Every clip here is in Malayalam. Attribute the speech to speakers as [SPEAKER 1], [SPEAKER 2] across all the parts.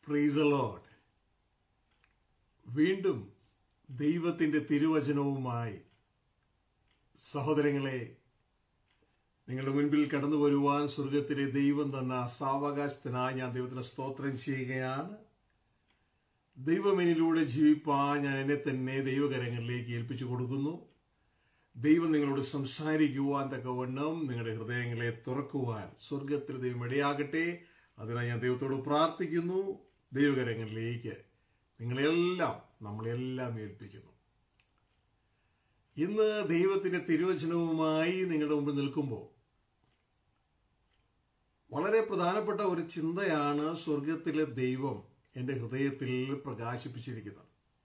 [SPEAKER 1] പ്രൈസ് ലോഡ് വീണ്ടും ദൈവത്തിൻ്റെ തിരുവചനവുമായി സഹോദരങ്ങളെ നിങ്ങളുടെ മുൻപിൽ കടന്നു വരുവാൻ സ്വർഗത്തിലെ ദൈവം തന്ന സാവകാശത്തിനായി ഞാൻ ദൈവത്തിന് സ്തോത്രം ചെയ്യുകയാണ് ദൈവമെനിലൂടെ ജീവിപ്പാൻ ഞാൻ എന്നെ തന്നെ ദൈവകരങ്ങളിലേക്ക് ഏൽപ്പിച്ചു കൊടുക്കുന്നു ദൈവം നിങ്ങളോട് സംസാരിക്കുവാൻ തക്കവണ്ണം നിങ്ങളുടെ ഹൃദയങ്ങളെ തുറക്കുവാൻ സ്വർഗത്തിൽ ദൈവം ഇടയാകട്ടെ അതിനായി ഞാൻ ദൈവത്തോട് പ്രാർത്ഥിക്കുന്നു ദൈവകരങ്ങളിലേക്ക് നിങ്ങളെല്ലാം നമ്മളെല്ലാം ഏൽപ്പിക്കുന്നു ഇന്ന് ദൈവത്തിന്റെ തിരുവചനവുമായി നിങ്ങളുടെ മുമ്പിൽ നിൽക്കുമ്പോൾ വളരെ പ്രധാനപ്പെട്ട ഒരു ചിന്തയാണ് സ്വർഗത്തിലെ ദൈവം എൻ്റെ ഹൃദയത്തിൽ പ്രകാശിപ്പിച്ചിരിക്കുന്നത്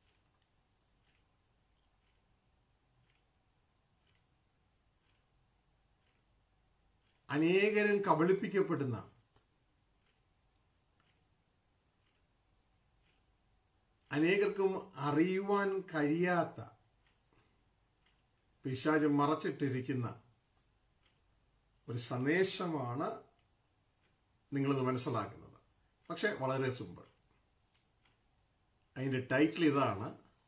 [SPEAKER 1] അനേകരും കബളിപ്പിക്കപ്പെടുന്ന അനേകർക്കും അറിയുവാൻ കഴിയാത്ത പിശാച് മറച്ചിട്ടിരിക്കുന്ന ഒരു സന്ദേശമാണ് നിങ്ങളിത് മനസ്സിലാക്കുന്നത് പക്ഷെ വളരെ സിമ്പിൾ അതിൻ്റെ ടൈറ്റിൽ ഇതാണ്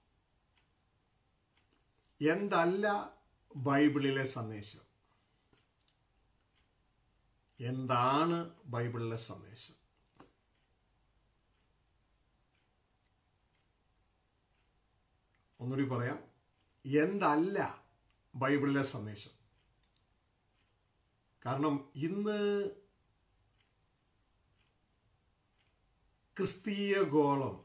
[SPEAKER 1] എന്തല്ല ബൈബിളിലെ സന്ദേശം എന്താണ് ബൈബിളിലെ സന്ദേശം ഒന്നുകൂടി പറയാം എന്തല്ല ബൈബിളിലെ സന്ദേശം കാരണം ഇന്ന് ക്രിസ്തീയ ഗോളം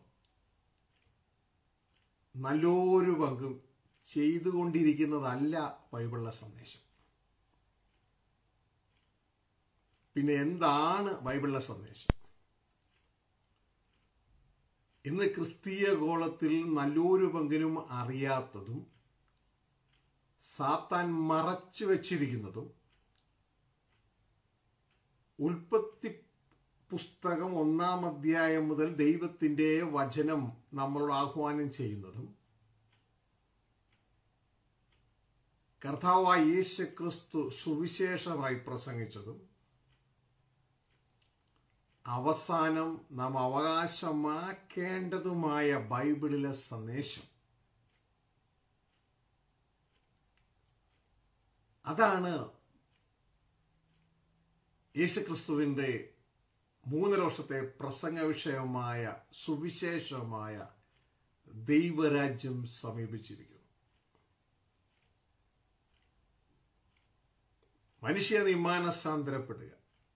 [SPEAKER 1] നല്ലൊരു പങ്കും ചെയ്തുകൊണ്ടിരിക്കുന്നതല്ല ബൈബിളിലെ സന്ദേശം പിന്നെ എന്താണ് ബൈബിളിലെ സന്ദേശം ഇന്ന് ക്രിസ്തീയ ഗോളത്തിൽ നല്ലൊരു പങ്കിനും അറിയാത്തതും സാത്താൻ മറച്ചു വച്ചിരിക്കുന്നതും ഉൽപ്പത്തി പുസ്തകം ഒന്നാം അധ്യായം മുതൽ ദൈവത്തിൻ്റെ വചനം നമ്മളോട് ആഹ്വാനം ചെയ്യുന്നതും കർത്താവായ യേശു ക്രിസ്തു സുവിശേഷമായി പ്രസംഗിച്ചതും അവസാനം നാം അവകാശമാക്കേണ്ടതുമായ ബൈബിളിലെ സന്ദേശം അതാണ് യേശുക്രിസ്തുവിൻ്റെ മൂന്നര വർഷത്തെ പ്രസംഗ വിഷയമായ സുവിശേഷമായ ദൈവരാജ്യം സമീപിച്ചിരിക്കുന്നു മനുഷ്യ നീ മാനസാന്തരപ്പെടുക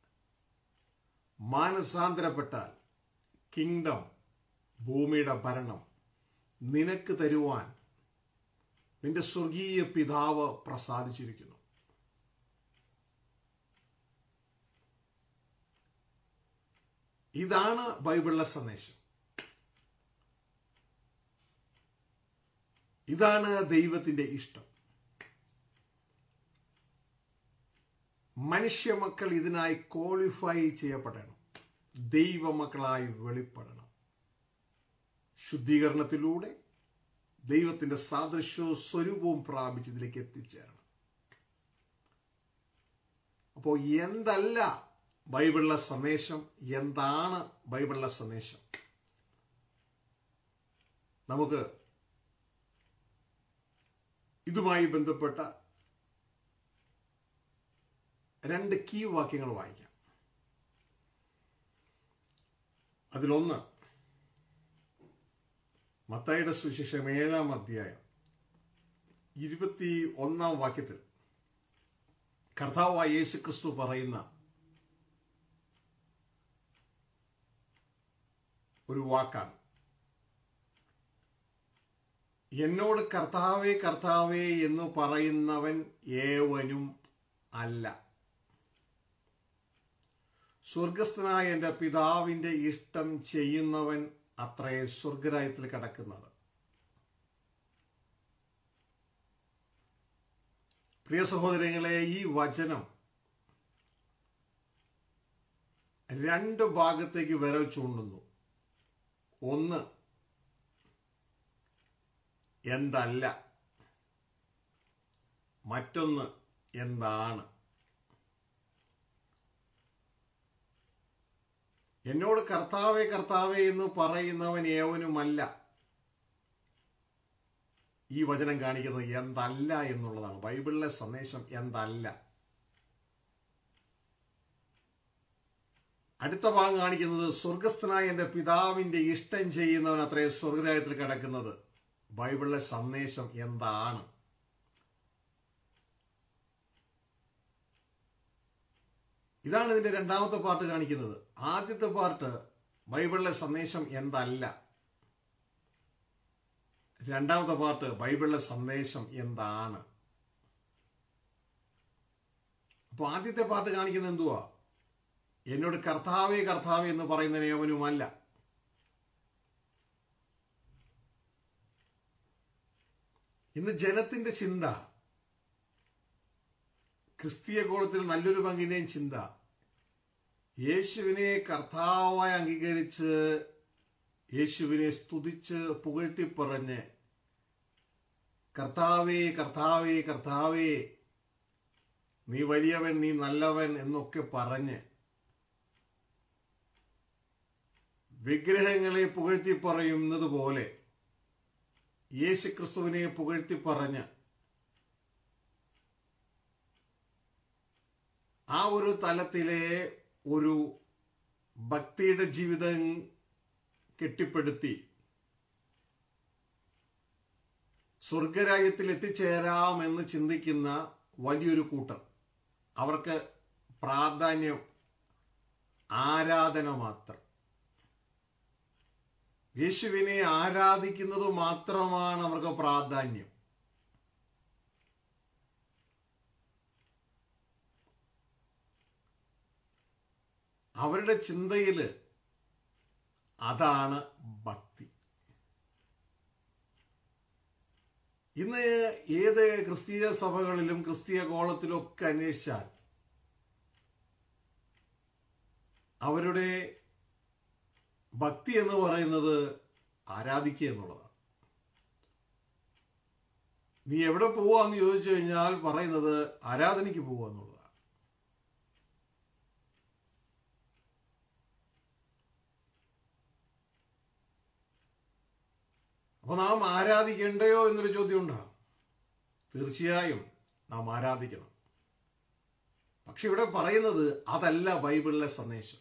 [SPEAKER 1] മാനസാന്തരപ്പെട്ടാൽ കിങ്ഡം ഭൂമിയുടെ ഭരണം നിനക്ക് തരുവാൻ നിന്റെ സ്വർഗീയ പിതാവ് പ്രസാദിച്ചിരിക്കുന്നു ഇതാണ് ബൈബിളിലെ സന്ദേശം ഇതാണ് ദൈവത്തിന്റെ ഇഷ്ടം മനുഷ്യമക്കൾ ഇതിനായി ക്വാളിഫൈ ചെയ്യപ്പെടണം ദൈവമക്കളായി വെളിപ്പെടണം ശുദ്ധീകരണത്തിലൂടെ ദൈവത്തിന്റെ സാദൃശ്യവും സ്വരൂപവും പ്രാപിച്ച് ഇതിലേക്ക് എത്തിച്ചേരണം അപ്പോൾ എന്തല്ല ബൈബിളിലെ സന്ദേശം എന്താണ് ബൈബിളിലെ സന്ദേശം നമുക്ക് ഇതുമായി ബന്ധപ്പെട്ട രണ്ട് കീ വാക്യങ്ങൾ വായിക്കാം അതിലൊന്ന് മത്തായുടെ സുശേഷം ഏഴാം അധ്യായം ഇരുപത്തി ഒന്നാം വാക്യത്തിൽ കർത്താവായ യേശു ക്രിസ്തു പറയുന്ന ഒരു വാക്കാണ് എന്നോട് കർത്താവേ കർത്താവേ എന്ന് പറയുന്നവൻ ഏവനും അല്ല സ്വർഗസ്ഥനായ എൻ്റെ പിതാവിൻ്റെ ഇഷ്ടം ചെയ്യുന്നവൻ അത്രേ സ്വർഗരായത്തിൽ കിടക്കുന്നത് പ്രിയ സഹോദരങ്ങളെ ഈ വചനം രണ്ട് ഭാഗത്തേക്ക് വിരൽ ചൂണ്ടുന്നു ഒന്ന് എന്തല്ല മറ്റൊന്ന് എന്താണ് എന്നോട് കർത്താവേ കർത്താവേ എന്ന് പറയുന്നവൻ ഏവനുമല്ല ഈ വചനം കാണിക്കുന്നത് എന്തല്ല എന്നുള്ളതാണ് ബൈബിളിലെ സന്ദേശം എന്തല്ല അടുത്ത ഭാഗം കാണിക്കുന്നത് സ്വർഗസ്ഥനായ എൻ്റെ പിതാവിൻ്റെ ഇഷ്ടം ചെയ്യുന്നവൻ അത്രേ സ്വർഗരാജ്യത്തിൽ കിടക്കുന്നത് ബൈബിളിലെ സന്ദേശം എന്താണ് ഇതാണ് ഇതിന്റെ രണ്ടാമത്തെ പാർട്ട് കാണിക്കുന്നത് ആദ്യത്തെ പാർട്ട് ബൈബിളിലെ സന്ദേശം എന്തല്ല രണ്ടാമത്തെ പാർട്ട് ബൈബിളിലെ സന്ദേശം എന്താണ് അപ്പൊ ആദ്യത്തെ പാർട്ട് കാണിക്കുന്നത് എന്തുവാ എന്നോട് കർത്താവേ കർത്താവേ എന്ന് പറയുന്നതിനെ അവനുമല്ല ഇന്ന് ജനത്തിന്റെ ചിന്ത ക്രിസ്തീയ കോളത്തിൽ നല്ലൊരു പങ്കിന്റെയും ചിന്ത യേശുവിനെ കർത്താവായി അംഗീകരിച്ച് യേശുവിനെ സ്തുതിച്ച് പുകഴ്ത്തി പറഞ്ഞ് കർത്താവേ കർത്താവേ കർത്താവേ നീ വലിയവൻ നീ നല്ലവൻ എന്നൊക്കെ പറഞ്ഞ് വിഗ്രഹങ്ങളെ പുകഴ്ത്തി പറയുന്നത് പോലെ യേശുക്രിസ്തുവിനെ പുകഴ്ത്തി പറഞ്ഞ് ആ ഒരു തലത്തിലെ ഒരു ഭക്തിയുടെ ജീവിതം കെട്ടിപ്പടുത്തി സ്വർഗരാജ്യത്തിൽ എത്തിച്ചേരാമെന്ന് ചിന്തിക്കുന്ന വലിയൊരു കൂട്ടർ അവർക്ക് പ്രാധാന്യം ആരാധന മാത്രം യേശുവിനെ ആരാധിക്കുന്നത് മാത്രമാണ് അവർക്ക് പ്രാധാന്യം അവരുടെ ചിന്തയിൽ അതാണ് ഭക്തി ഇന്ന് ഏത് ക്രിസ്തീയ സഭകളിലും ക്രിസ്തീയ കോളത്തിലും ഒക്കെ അന്വേഷിച്ചാൽ അവരുടെ ഭക്തി എന്ന് പറയുന്നത് ആരാധിക്കുക എന്നുള്ളതാണ് നീ എവിടെ പോവാന്ന് ചോദിച്ചു കഴിഞ്ഞാൽ പറയുന്നത് ആരാധനയ്ക്ക് പോവുക എന്നുള്ളതാണ് അപ്പൊ നാം ആരാധിക്കണ്ടയോ എന്നൊരു ചോദ്യം ഉണ്ടാകും തീർച്ചയായും നാം ആരാധിക്കണം പക്ഷെ ഇവിടെ പറയുന്നത് അതല്ല ബൈബിളിലെ സന്ദേശം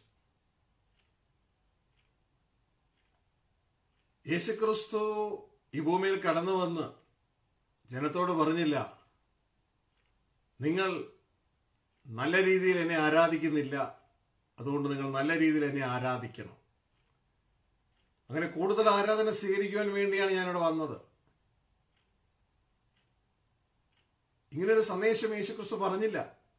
[SPEAKER 1] യേശുക്രിസ്തു ഈ ഭൂമിയിൽ കടന്നു വന്ന് ജനത്തോട് പറഞ്ഞില്ല നിങ്ങൾ നല്ല രീതിയിൽ എന്നെ ആരാധിക്കുന്നില്ല അതുകൊണ്ട് നിങ്ങൾ നല്ല രീതിയിൽ എന്നെ ആരാധിക്കണം അങ്ങനെ കൂടുതൽ ആരാധന സ്വീകരിക്കുവാൻ വേണ്ടിയാണ് ഞാനിവിടെ വന്നത് ഇങ്ങനൊരു സന്ദേശം യേശുക്രിസ്തു പറഞ്ഞില്ല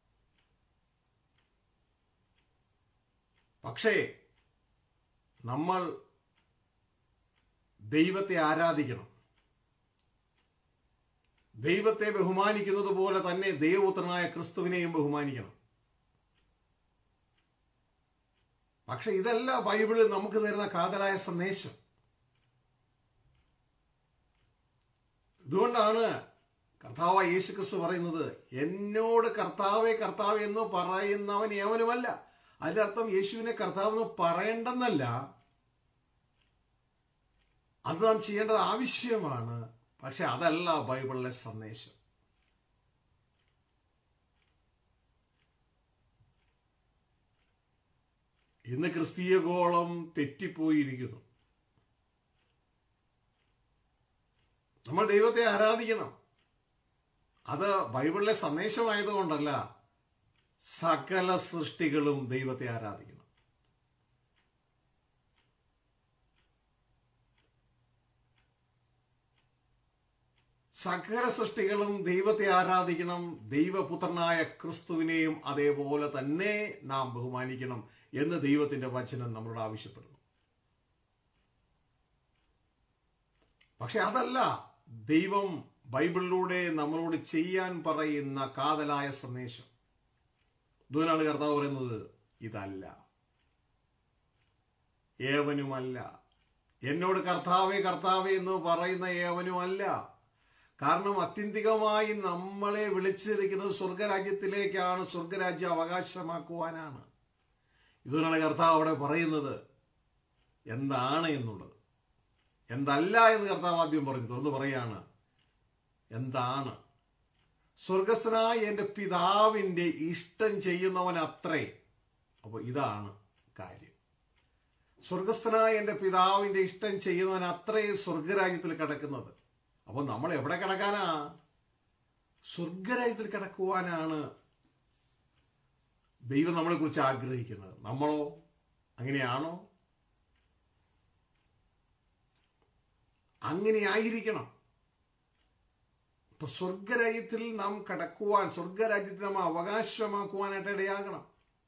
[SPEAKER 1] പക്ഷേ നമ്മൾ ദൈവത്തെ ആരാധിക്കണം ദൈവത്തെ ബഹുമാനിക്കുന്നത് പോലെ തന്നെ ദൈവപുത്രനായ ക്രിസ്തുവിനെയും ബഹുമാനിക്കണം പക്ഷെ ഇതല്ല ബൈബിളിൽ നമുക്ക് തരുന്ന കാതലായ സന്ദേശം ഇതുകൊണ്ടാണ് കർത്താവ് യേശു ക്രിസ്തു പറയുന്നത് എന്നോട് കർത്താവെ കർത്താവ് എന്ന് പറയുന്നവൻ ഏവനുമല്ല അതിന്റെ അർത്ഥം യേശുവിനെ കർത്താവ് എന്ന് പറയണ്ടെന്നല്ല അത് നാം ചെയ്യേണ്ടത് ആവശ്യമാണ് പക്ഷെ അതല്ല ബൈബിളിലെ സന്ദേശം ഇന്ന് ക്രിസ്തീയ ഗോളം തെറ്റിപ്പോയിരിക്കുന്നു നമ്മൾ ദൈവത്തെ ആരാധിക്കണം അത് ബൈബിളിലെ സന്ദേശമായതുകൊണ്ടല്ല സകല സൃഷ്ടികളും ദൈവത്തെ ആരാധിക്കണം സകല സൃഷ്ടികളും ദൈവത്തെ ആരാധിക്കണം ദൈവപുത്രനായ ക്രിസ്തുവിനെയും അതേപോലെ തന്നെ നാം ബഹുമാനിക്കണം എന്ന് ദൈവത്തിന്റെ വചനം നമ്മളോട് ആവശ്യപ്പെടുന്നു പക്ഷെ അതല്ല ദൈവം ബൈബിളിലൂടെ നമ്മളോട് ചെയ്യാൻ പറയുന്ന കാതലായ സന്ദേശം ദൂനാണ് കർത്താവ് പറയുന്നത് ഇതല്ല ഏവനുമല്ല എന്നോട് കർത്താവേ കർത്താവേ എന്ന് പറയുന്ന ഏവനുമല്ല കാരണം അത്യന്തികമായി നമ്മളെ വിളിച്ചിരിക്കുന്നത് സ്വർഗരാജ്യത്തിലേക്കാണ് സ്വർഗരാജ്യം അവകാശമാക്കുവാനാണ് ഇതുകൊണ്ടാണ് കർത്താവ് അവിടെ പറയുന്നത് എന്താണ് എന്നുള്ളത് എന്തല്ല എന്ന് കർത്താവ് ആദ്യം പറഞ്ഞു തുറന്നു പറയാണ് എന്താണ് സ്വർഗസ്ഥനായ എൻ്റെ പിതാവിൻ്റെ ഇഷ്ടം ചെയ്യുന്നവൻ അത്രേ അപ്പോൾ ഇതാണ് കാര്യം സ്വർഗസ്ഥനായ എൻ്റെ പിതാവിൻ്റെ ഇഷ്ടം ചെയ്യുന്നവൻ അത്രേ സ്വർഗരാജ്യത്തിൽ കിടക്കുന്നത് അപ്പോൾ നമ്മൾ എവിടെ കിടക്കാനാ സ്വർഗരാജ്യത്തിൽ കിടക്കുവാനാണ് ദൈവം നമ്മളെ കുറിച്ച് ആഗ്രഹിക്കുന്നത് നമ്മളോ അങ്ങനെയാണോ അങ്ങനെ ആയിരിക്കണം ഇപ്പൊ സ്വർഗരാജ്യത്തിൽ നാം കടക്കുവാൻ സ്വർഗരാജ്യത്തിൽ നാം അവകാശമാക്കുവാനായിട്ട് ഇടയാകണം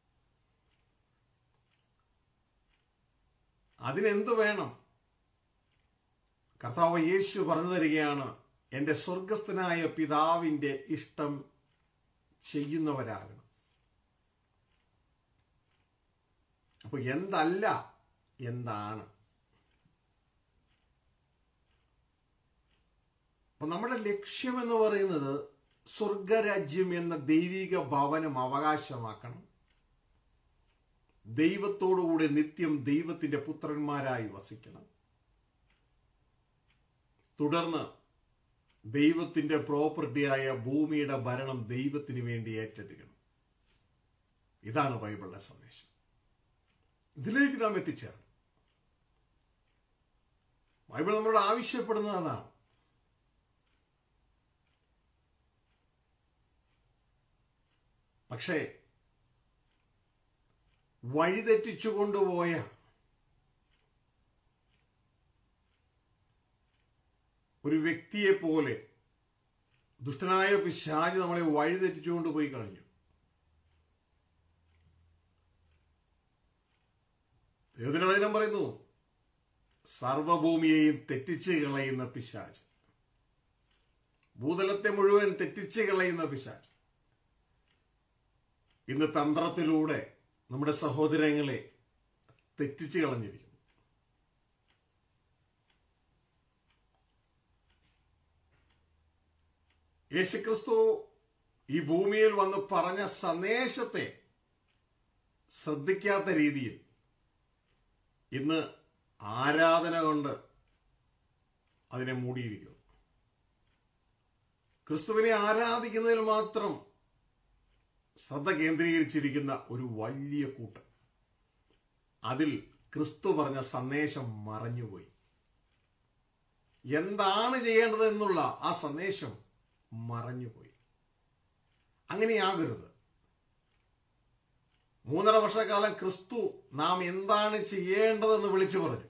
[SPEAKER 1] അതിനെന്ത് വേണം കർത്താവ് യേശു പറഞ്ഞു തരികയാണ് എൻ്റെ സ്വർഗസ്ഥനായ പിതാവിൻ്റെ ഇഷ്ടം ചെയ്യുന്നവരാകണം അപ്പൊ എന്തല്ല എന്താണ് അപ്പൊ നമ്മുടെ ലക്ഷ്യം എന്ന് പറയുന്നത് സ്വർഗരാജ്യം എന്ന ദൈവിക ഭവനം അവകാശമാക്കണം ദൈവത്തോടുകൂടി നിത്യം ദൈവത്തിന്റെ പുത്രന്മാരായി വസിക്കണം തുടർന്ന് ദൈവത്തിന്റെ പ്രോപ്പർട്ടിയായ ഭൂമിയുടെ ഭരണം ദൈവത്തിന് വേണ്ടി ഏറ്റെടുക്കണം ഇതാണ് ബൈബിളിന്റെ സന്ദേശം ഇതിലേക്ക് നാം എത്തിച്ചേരണം ബൈബിൾ നമ്മളോട് ആവശ്യപ്പെടുന്നത് അതാണ് പക്ഷേ വഴിതെറ്റിച്ചു കൊണ്ടുപോയ ഒരു വ്യക്തിയെ പോലെ ദുഷ്ടനായ പിശാജ് നമ്മളെ വഴിതെറ്റിച്ചുകൊണ്ട് പോയി കളഞ്ഞു ദൈവത്തിന്റെ വചനം പറയുന്നു സർവഭൂമിയെയും തെറ്റിച്ച് കളയുന്ന പിശാജ് ഭൂതലത്തെ മുഴുവൻ തെറ്റിച്ച് കളയുന്ന പിശാജ് ഇന്ന് തന്ത്രത്തിലൂടെ നമ്മുടെ സഹോദരങ്ങളെ തെറ്റിച്ച് കളഞ്ഞിരിക്കുന്നു യേശുക്രിസ്തു ഈ ഭൂമിയിൽ വന്ന് പറഞ്ഞ സന്ദേശത്തെ ശ്രദ്ധിക്കാത്ത രീതിയിൽ ഇന്ന് ആരാധന കൊണ്ട് അതിനെ മൂടിയിരിക്കുന്നു ക്രിസ്തുവിനെ ആരാധിക്കുന്നതിൽ മാത്രം ശ്രദ്ധ കേന്ദ്രീകരിച്ചിരിക്കുന്ന ഒരു വലിയ കൂട്ടം അതിൽ ക്രിസ്തു പറഞ്ഞ സന്ദേശം മറഞ്ഞുപോയി എന്താണ് ചെയ്യേണ്ടത് എന്നുള്ള ആ സന്ദേശം മറഞ്ഞുപോയി അങ്ങനെയാകരുത് മൂന്നര വർഷക്കാലം ക്രിസ്തു നാം എന്താണ് ചെയ്യേണ്ടതെന്ന് വിളിച്ചു പറഞ്ഞു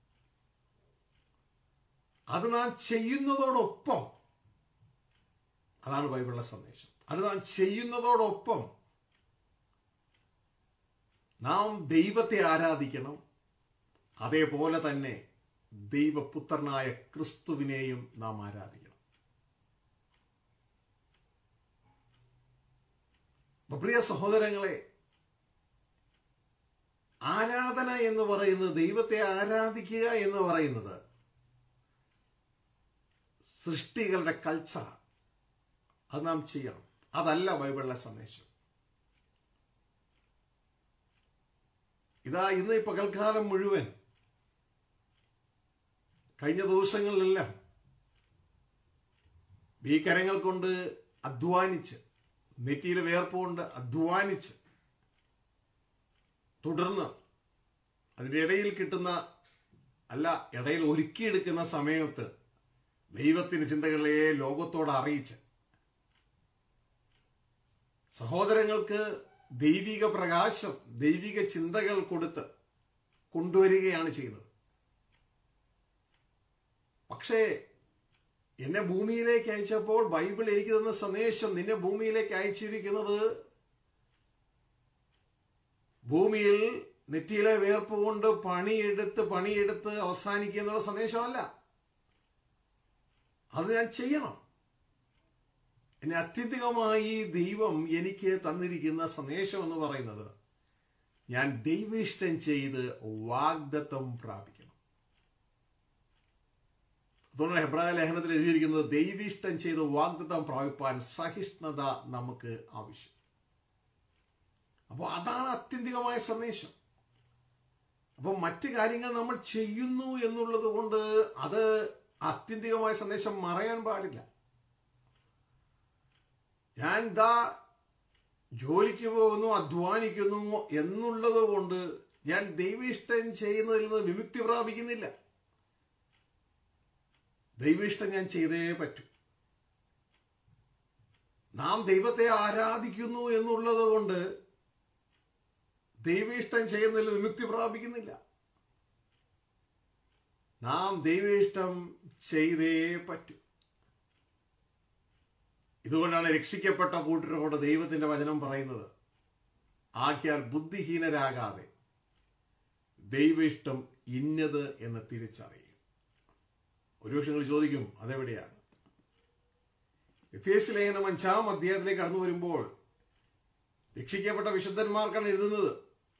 [SPEAKER 1] അത് നാം ചെയ്യുന്നതോടൊപ്പം അതാണ് ബൈബിളിലെ സന്ദേശം അത് നാം ചെയ്യുന്നതോടൊപ്പം നാം ദൈവത്തെ ആരാധിക്കണം അതേപോലെ തന്നെ ദൈവപുത്രനായ ക്രിസ്തുവിനെയും നാം ആരാധിക്കണം പ്രിയ സഹോദരങ്ങളെ ആരാധന എന്ന് പറയുന്നത് ദൈവത്തെ ആരാധിക്കുക എന്ന് പറയുന്നത് സൃഷ്ടികളുടെ കൾച്ചറാണ് അത് നാം ചെയ്യണം അതല്ല ബൈബിളിലെ സന്ദേശം ഇതാ ഇന്ന് ഈ പകൽക്കാലം മുഴുവൻ കഴിഞ്ഞ ദിവസങ്ങളിലെല്ലാം ഭീകരങ്ങൾ കൊണ്ട് അധ്വാനിച്ച് നെറ്റിയിലെ വേർപ്പുകൊണ്ട് അധ്വാനിച്ച് തുടർന്ന് അതിൻ്റെ ഇടയിൽ കിട്ടുന്ന അല്ല ഇടയിൽ ഒരുക്കിയെടുക്കുന്ന സമയത്ത് ദൈവത്തിന്റെ ചിന്തകളെ ലോകത്തോട് അറിയിച്ച് സഹോദരങ്ങൾക്ക് ദൈവിക പ്രകാശം ദൈവിക ചിന്തകൾ കൊടുത്ത് കൊണ്ടുവരികയാണ് ചെയ്യുന്നത് പക്ഷേ എന്നെ ഭൂമിയിലേക്ക് അയച്ചപ്പോൾ ബൈബിൾ എനിക്ക് തന്ന സന്ദേശം നിന്നെ ഭൂമിയിലേക്ക് അയച്ചിരിക്കുന്നത് ഭൂമിയിൽ നെറ്റിയിലെ വേർപ്പ് കൊണ്ട് പണിയെടുത്ത് പണിയെടുത്ത് അവസാനിക്കുക എന്നുള്ള സന്ദേശമല്ല അത് ഞാൻ ചെയ്യണം എന്നെ അത്യന്തികമായി ദൈവം എനിക്ക് തന്നിരിക്കുന്ന സന്ദേശം എന്ന് പറയുന്നത് ഞാൻ ദൈവിഷ്ടം ചെയ്ത് വാഗ്ദത്തം പ്രാപിക്കണം അതുകൊണ്ട് ഹെബ്രായ ലേഖനത്തിൽ എഴുതിയിരിക്കുന്നത് ദൈവിഷ്ടം ചെയ്ത് വാഗ്ദത്തം പ്രാപിപ്പാൻ സഹിഷ്ണുത നമുക്ക് ആവശ്യം അപ്പൊ അപ്പോൾ അതാണ് അത്യന്തികമായ സന്ദേശം അപ്പം മറ്റ് കാര്യങ്ങൾ നമ്മൾ ചെയ്യുന്നു എന്നുള്ളത് കൊണ്ട് അത് ആത്യന്തികമായ സന്ദേശം മറയാൻ പാടില്ല ഞാൻ ദാ ജോലിക്ക് പോകുന്നു അധ്വാനിക്കുന്നു എന്നുള്ളത് കൊണ്ട് ഞാൻ ദൈവയിഷ്ടം ചെയ്യുന്നതിൽ നിന്ന് വിമുക്തി പ്രാപിക്കുന്നില്ല ദൈവയിഷ്ടം ഞാൻ ചെയ്തേ പറ്റൂ നാം ദൈവത്തെ ആരാധിക്കുന്നു എന്നുള്ളത് കൊണ്ട് ദൈവയിഷ്ടം ചെയ്യുന്നതിൽ വിമുക്തി പ്രാപിക്കുന്നില്ല നാം ദൈവയിഷ്ടം ചെയ്തേ പറ്റൂ ഇതുകൊണ്ടാണ് രക്ഷിക്കപ്പെട്ട കൂട്ടരോട് ദൈവത്തിന്റെ വചനം പറയുന്നത് ആക്കിയാൽ ബുദ്ധിഹീനരാകാതെ ദൈവ ഇഷ്ടം ഇന്നത് എന്ന് തിരിച്ചറിയും ഒരു പക്ഷെ നിങ്ങൾ ചോദിക്കും അതെവിടെയാണ് എഫേസ് ലേഖനം അഞ്ചാം അധ്യായത്തിലേക്ക് കടന്നു വരുമ്പോൾ രക്ഷിക്കപ്പെട്ട വിശുദ്ധന്മാർക്കാണ് എഴുതുന്നത്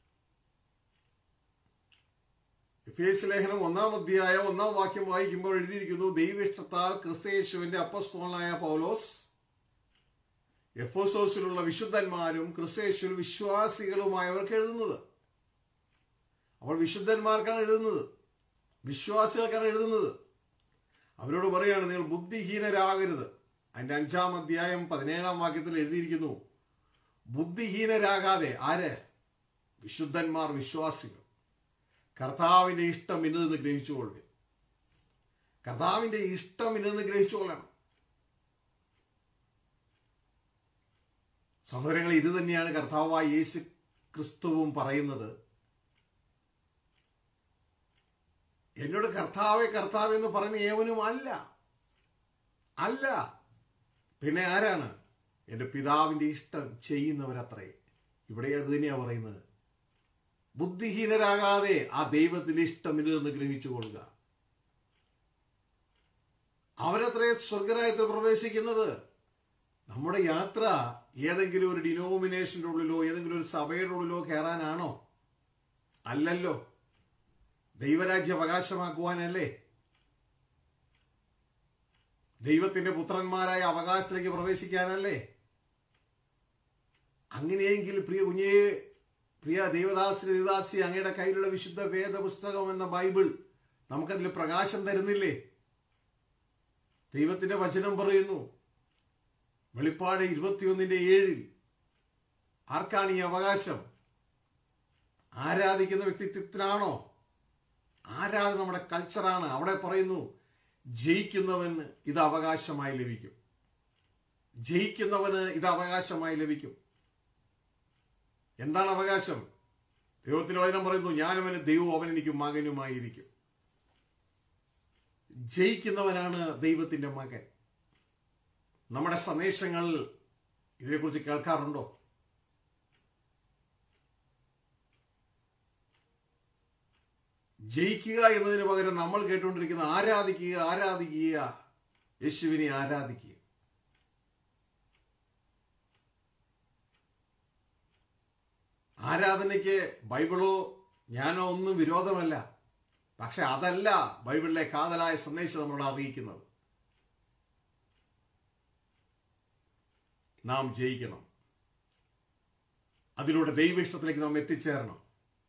[SPEAKER 1] എഫേസ് ലേഖനം ഒന്നാം അധ്യായം ഒന്നാം വാക്യം വായിക്കുമ്പോൾ എഴുതിയിരിക്കുന്നു ദൈവിഷ്ടത്താൽ ക്രിസ്തയേശുവിന്റെ അപ്പസ്തോളനായ പൗലോസ് എഫോസോസിലുള്ള വിശുദ്ധന്മാരും ക്രിസ്തയേശുവിൽ വിശ്വാസികളുമായവർക്ക് എഴുതുന്നത് അപ്പോൾ വിശുദ്ധന്മാർക്കാണ് എഴുതുന്നത് വിശ്വാസികൾക്കാണ് എഴുതുന്നത് അവരോട് പറയാണ് നിങ്ങൾ ബുദ്ധിഹീനരാകരുത് അതിന്റെ അഞ്ചാം അധ്യായം പതിനേഴാം വാക്യത്തിൽ എഴുതിയിരിക്കുന്നു ബുദ്ധിഹീനരാകാതെ ആര് വിശുദ്ധന്മാർ വിശ്വാസികൾ കർത്താവിന്റെ ഇഷ്ടം ഇന്നതെന്ന് ഗ്രഹിച്ചുകൊള്ളുക കർത്താവിന്റെ ഇഷ്ടം ഇന്നതെന്ന് ഗ്രഹിച്ചുകൊള്ളണം സഹോദരങ്ങൾ ഇത് തന്നെയാണ് കർത്താവായ യേശു ക്രിസ്തുവും പറയുന്നത് എന്നോട് കർത്താവെ കർത്താവ് എന്ന് പറയുന്ന ഏവനും അല്ല അല്ല പിന്നെ ആരാണ് എൻ്റെ പിതാവിൻ്റെ ഇഷ്ടം ചെയ്യുന്നവരത്രേ ഇവിടെ അത് തന്നെയാ പറയുന്നത് ബുദ്ധിഹീനരാകാതെ ആ ദൈവത്തിന്റെ ഇഷ്ടം ഇല്ലെന്ന് ഗ്രഹിച്ചു കൊള്ളുക അവരത്രേ സ്വർഗരായത്തിൽ പ്രവേശിക്കുന്നത് നമ്മുടെ യാത്ര ഏതെങ്കിലും ഒരു ഡിനോമിനേഷന്റെ ഉള്ളിലോ ഏതെങ്കിലും ഒരു സഭയുടെ ഉള്ളിലോ കയറാനാണോ അല്ലല്ലോ ദൈവരാജ്യം അവകാശമാക്കുവാനല്ലേ ദൈവത്തിന്റെ പുത്രന്മാരായ അവകാശത്തിലേക്ക് പ്രവേശിക്കാനല്ലേ അങ്ങനെയെങ്കിൽ പ്രിയ കുഞ്ഞേ പ്രിയ ദേവദാസി ദേവദാസി അങ്ങയുടെ കയ്യിലുള്ള വിശുദ്ധ വേദ പുസ്തകം എന്ന ബൈബിൾ നമുക്കതിൽ പ്രകാശം തരുന്നില്ലേ ദൈവത്തിന്റെ വചനം പറയുന്നു വെളിപ്പാട് ഇരുപത്തിയൊന്നിന്റെ ഏഴിൽ ആർക്കാണ് ഈ അവകാശം ആരാധിക്കുന്ന വ്യക്തിത്വത്തിനാണോ ആരാധന നമ്മുടെ കൾച്ചറാണ് അവിടെ പറയുന്നു ജയിക്കുന്നവന് ഇത് അവകാശമായി ലഭിക്കും ജയിക്കുന്നവന് ഇത് അവകാശമായി ലഭിക്കും എന്താണ് അവകാശം ദൈവത്തിന്റെ വചനം പറയുന്നു ഞാനവന് ദൈവവും അവൻ എനിക്ക് മകനുമായിരിക്കും ജയിക്കുന്നവനാണ് ദൈവത്തിന്റെ മകൻ നമ്മുടെ സന്ദേശങ്ങൾ ഇതിനെക്കുറിച്ച് കേൾക്കാറുണ്ടോ ജയിക്കുക എന്നതിന് പകരം നമ്മൾ കേട്ടുകൊണ്ടിരിക്കുന്ന ആരാധിക്കുക ആരാധിക്കുക യേശുവിനെ ആരാധിക്കുക ആരാധനയ്ക്ക് ബൈബിളോ ഞാനോ ഒന്നും വിരോധമല്ല പക്ഷെ അതല്ല ബൈബിളിലെ കാതലായ സന്ദേശം നമ്മളോട് അറിയിക്കുന്നത് നാം ജയിക്കണം അതിലൂടെ ദൈവ ഇഷ്ടത്തിലേക്ക് നാം എത്തിച്ചേരണം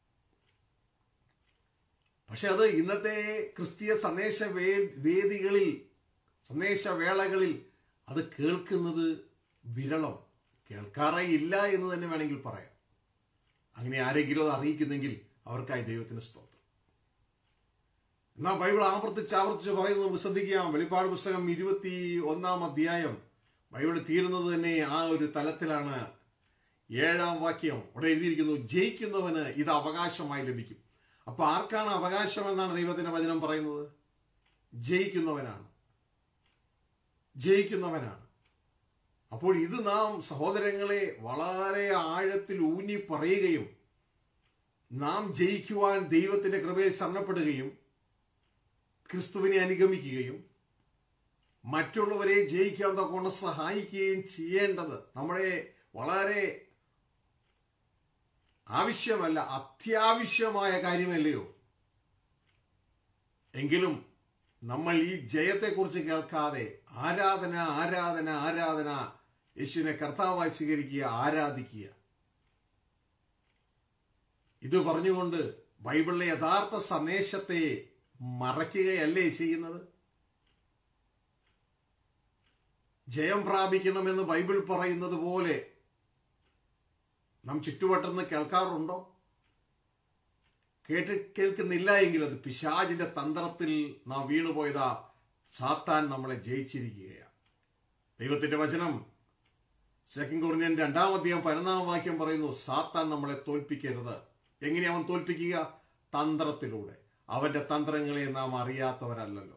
[SPEAKER 1] പക്ഷെ അത് ഇന്നത്തെ ക്രിസ്തീയ സന്ദേശ വേദികളിൽ സന്ദേശവേളകളിൽ അത് കേൾക്കുന്നത് വിരളം കേൾക്കാറേ ഇല്ല എന്ന് തന്നെ വേണമെങ്കിൽ പറയാം അങ്ങനെ ആരെങ്കിലും അത് അറിയിക്കുന്നെങ്കിൽ അവർക്കായി ദൈവത്തിന് സ്തോത്രം എന്നാൽ ബൈബിൾ ആവർത്തിച്ച് ആവർത്തിച്ച് പറയുന്നത് നമുക്ക് ശ്രദ്ധിക്കാം വെളിപ്പാട് പുസ്തകം ഇരുപത്തി ഒന്നാം അധ്യായം ബൈബിൾ തീരുന്നത് തന്നെ ആ ഒരു തലത്തിലാണ് ഏഴാം വാക്യം അവിടെ എഴുതിയിരിക്കുന്നു ജയിക്കുന്നവന് ഇത് അവകാശമായി ലഭിക്കും അപ്പൊ ആർക്കാണ് അവകാശം എന്നാണ് ദൈവത്തിന്റെ വചനം പറയുന്നത് ജയിക്കുന്നവനാണ് ജയിക്കുന്നവനാണ് അപ്പോൾ ഇത് നാം സഹോദരങ്ങളെ വളരെ ആഴത്തിൽ ഊന്നി പറയുകയും നാം ജയിക്കുവാൻ ദൈവത്തിന്റെ കൃപയെ ശരണപ്പെടുകയും ക്രിസ്തുവിനെ അനുഗമിക്കുകയും മറ്റുള്ളവരെ ജയിക്കാൻ കൊണ്ട് സഹായിക്കുകയും ചെയ്യേണ്ടത് നമ്മുടെ വളരെ ആവശ്യമല്ല അത്യാവശ്യമായ കാര്യമല്ലയോ എങ്കിലും നമ്മൾ ഈ ജയത്തെക്കുറിച്ച് കേൾക്കാതെ ആരാധന ആരാധന ആരാധന യേശുവിനെ കർത്താവായി സ്വീകരിക്കുക ആരാധിക്കുക ഇത് പറഞ്ഞുകൊണ്ട് ബൈബിളിലെ യഥാർത്ഥ സന്ദേശത്തെ മറയ്ക്കുകയല്ലേ ചെയ്യുന്നത് ജയം പ്രാപിക്കണമെന്ന് ബൈബിൾ പറയുന്നത് പോലെ നാം ചുറ്റുവട്ടന്ന് കേൾക്കാറുണ്ടോ കേട്ട് കേൾക്കുന്നില്ല എങ്കിൽ അത് പിശാജിന്റെ തന്ത്രത്തിൽ നാം വീണുപോയതാ സാത്താൻ നമ്മളെ ജയിച്ചിരിക്കുകയാണ് ദൈവത്തിന്റെ വചനം സെക്കൻഡ് കുറിഞ്ഞൻ രണ്ടാം അധ്യായം പതിനൊന്നാം വാക്യം പറയുന്നു സാത്താൻ നമ്മളെ തോൽപ്പിക്കരുത് എങ്ങനെ അവൻ തോൽപ്പിക്കുക തന്ത്രത്തിലൂടെ അവന്റെ തന്ത്രങ്ങളെ നാം അറിയാത്തവരല്ലല്ലോ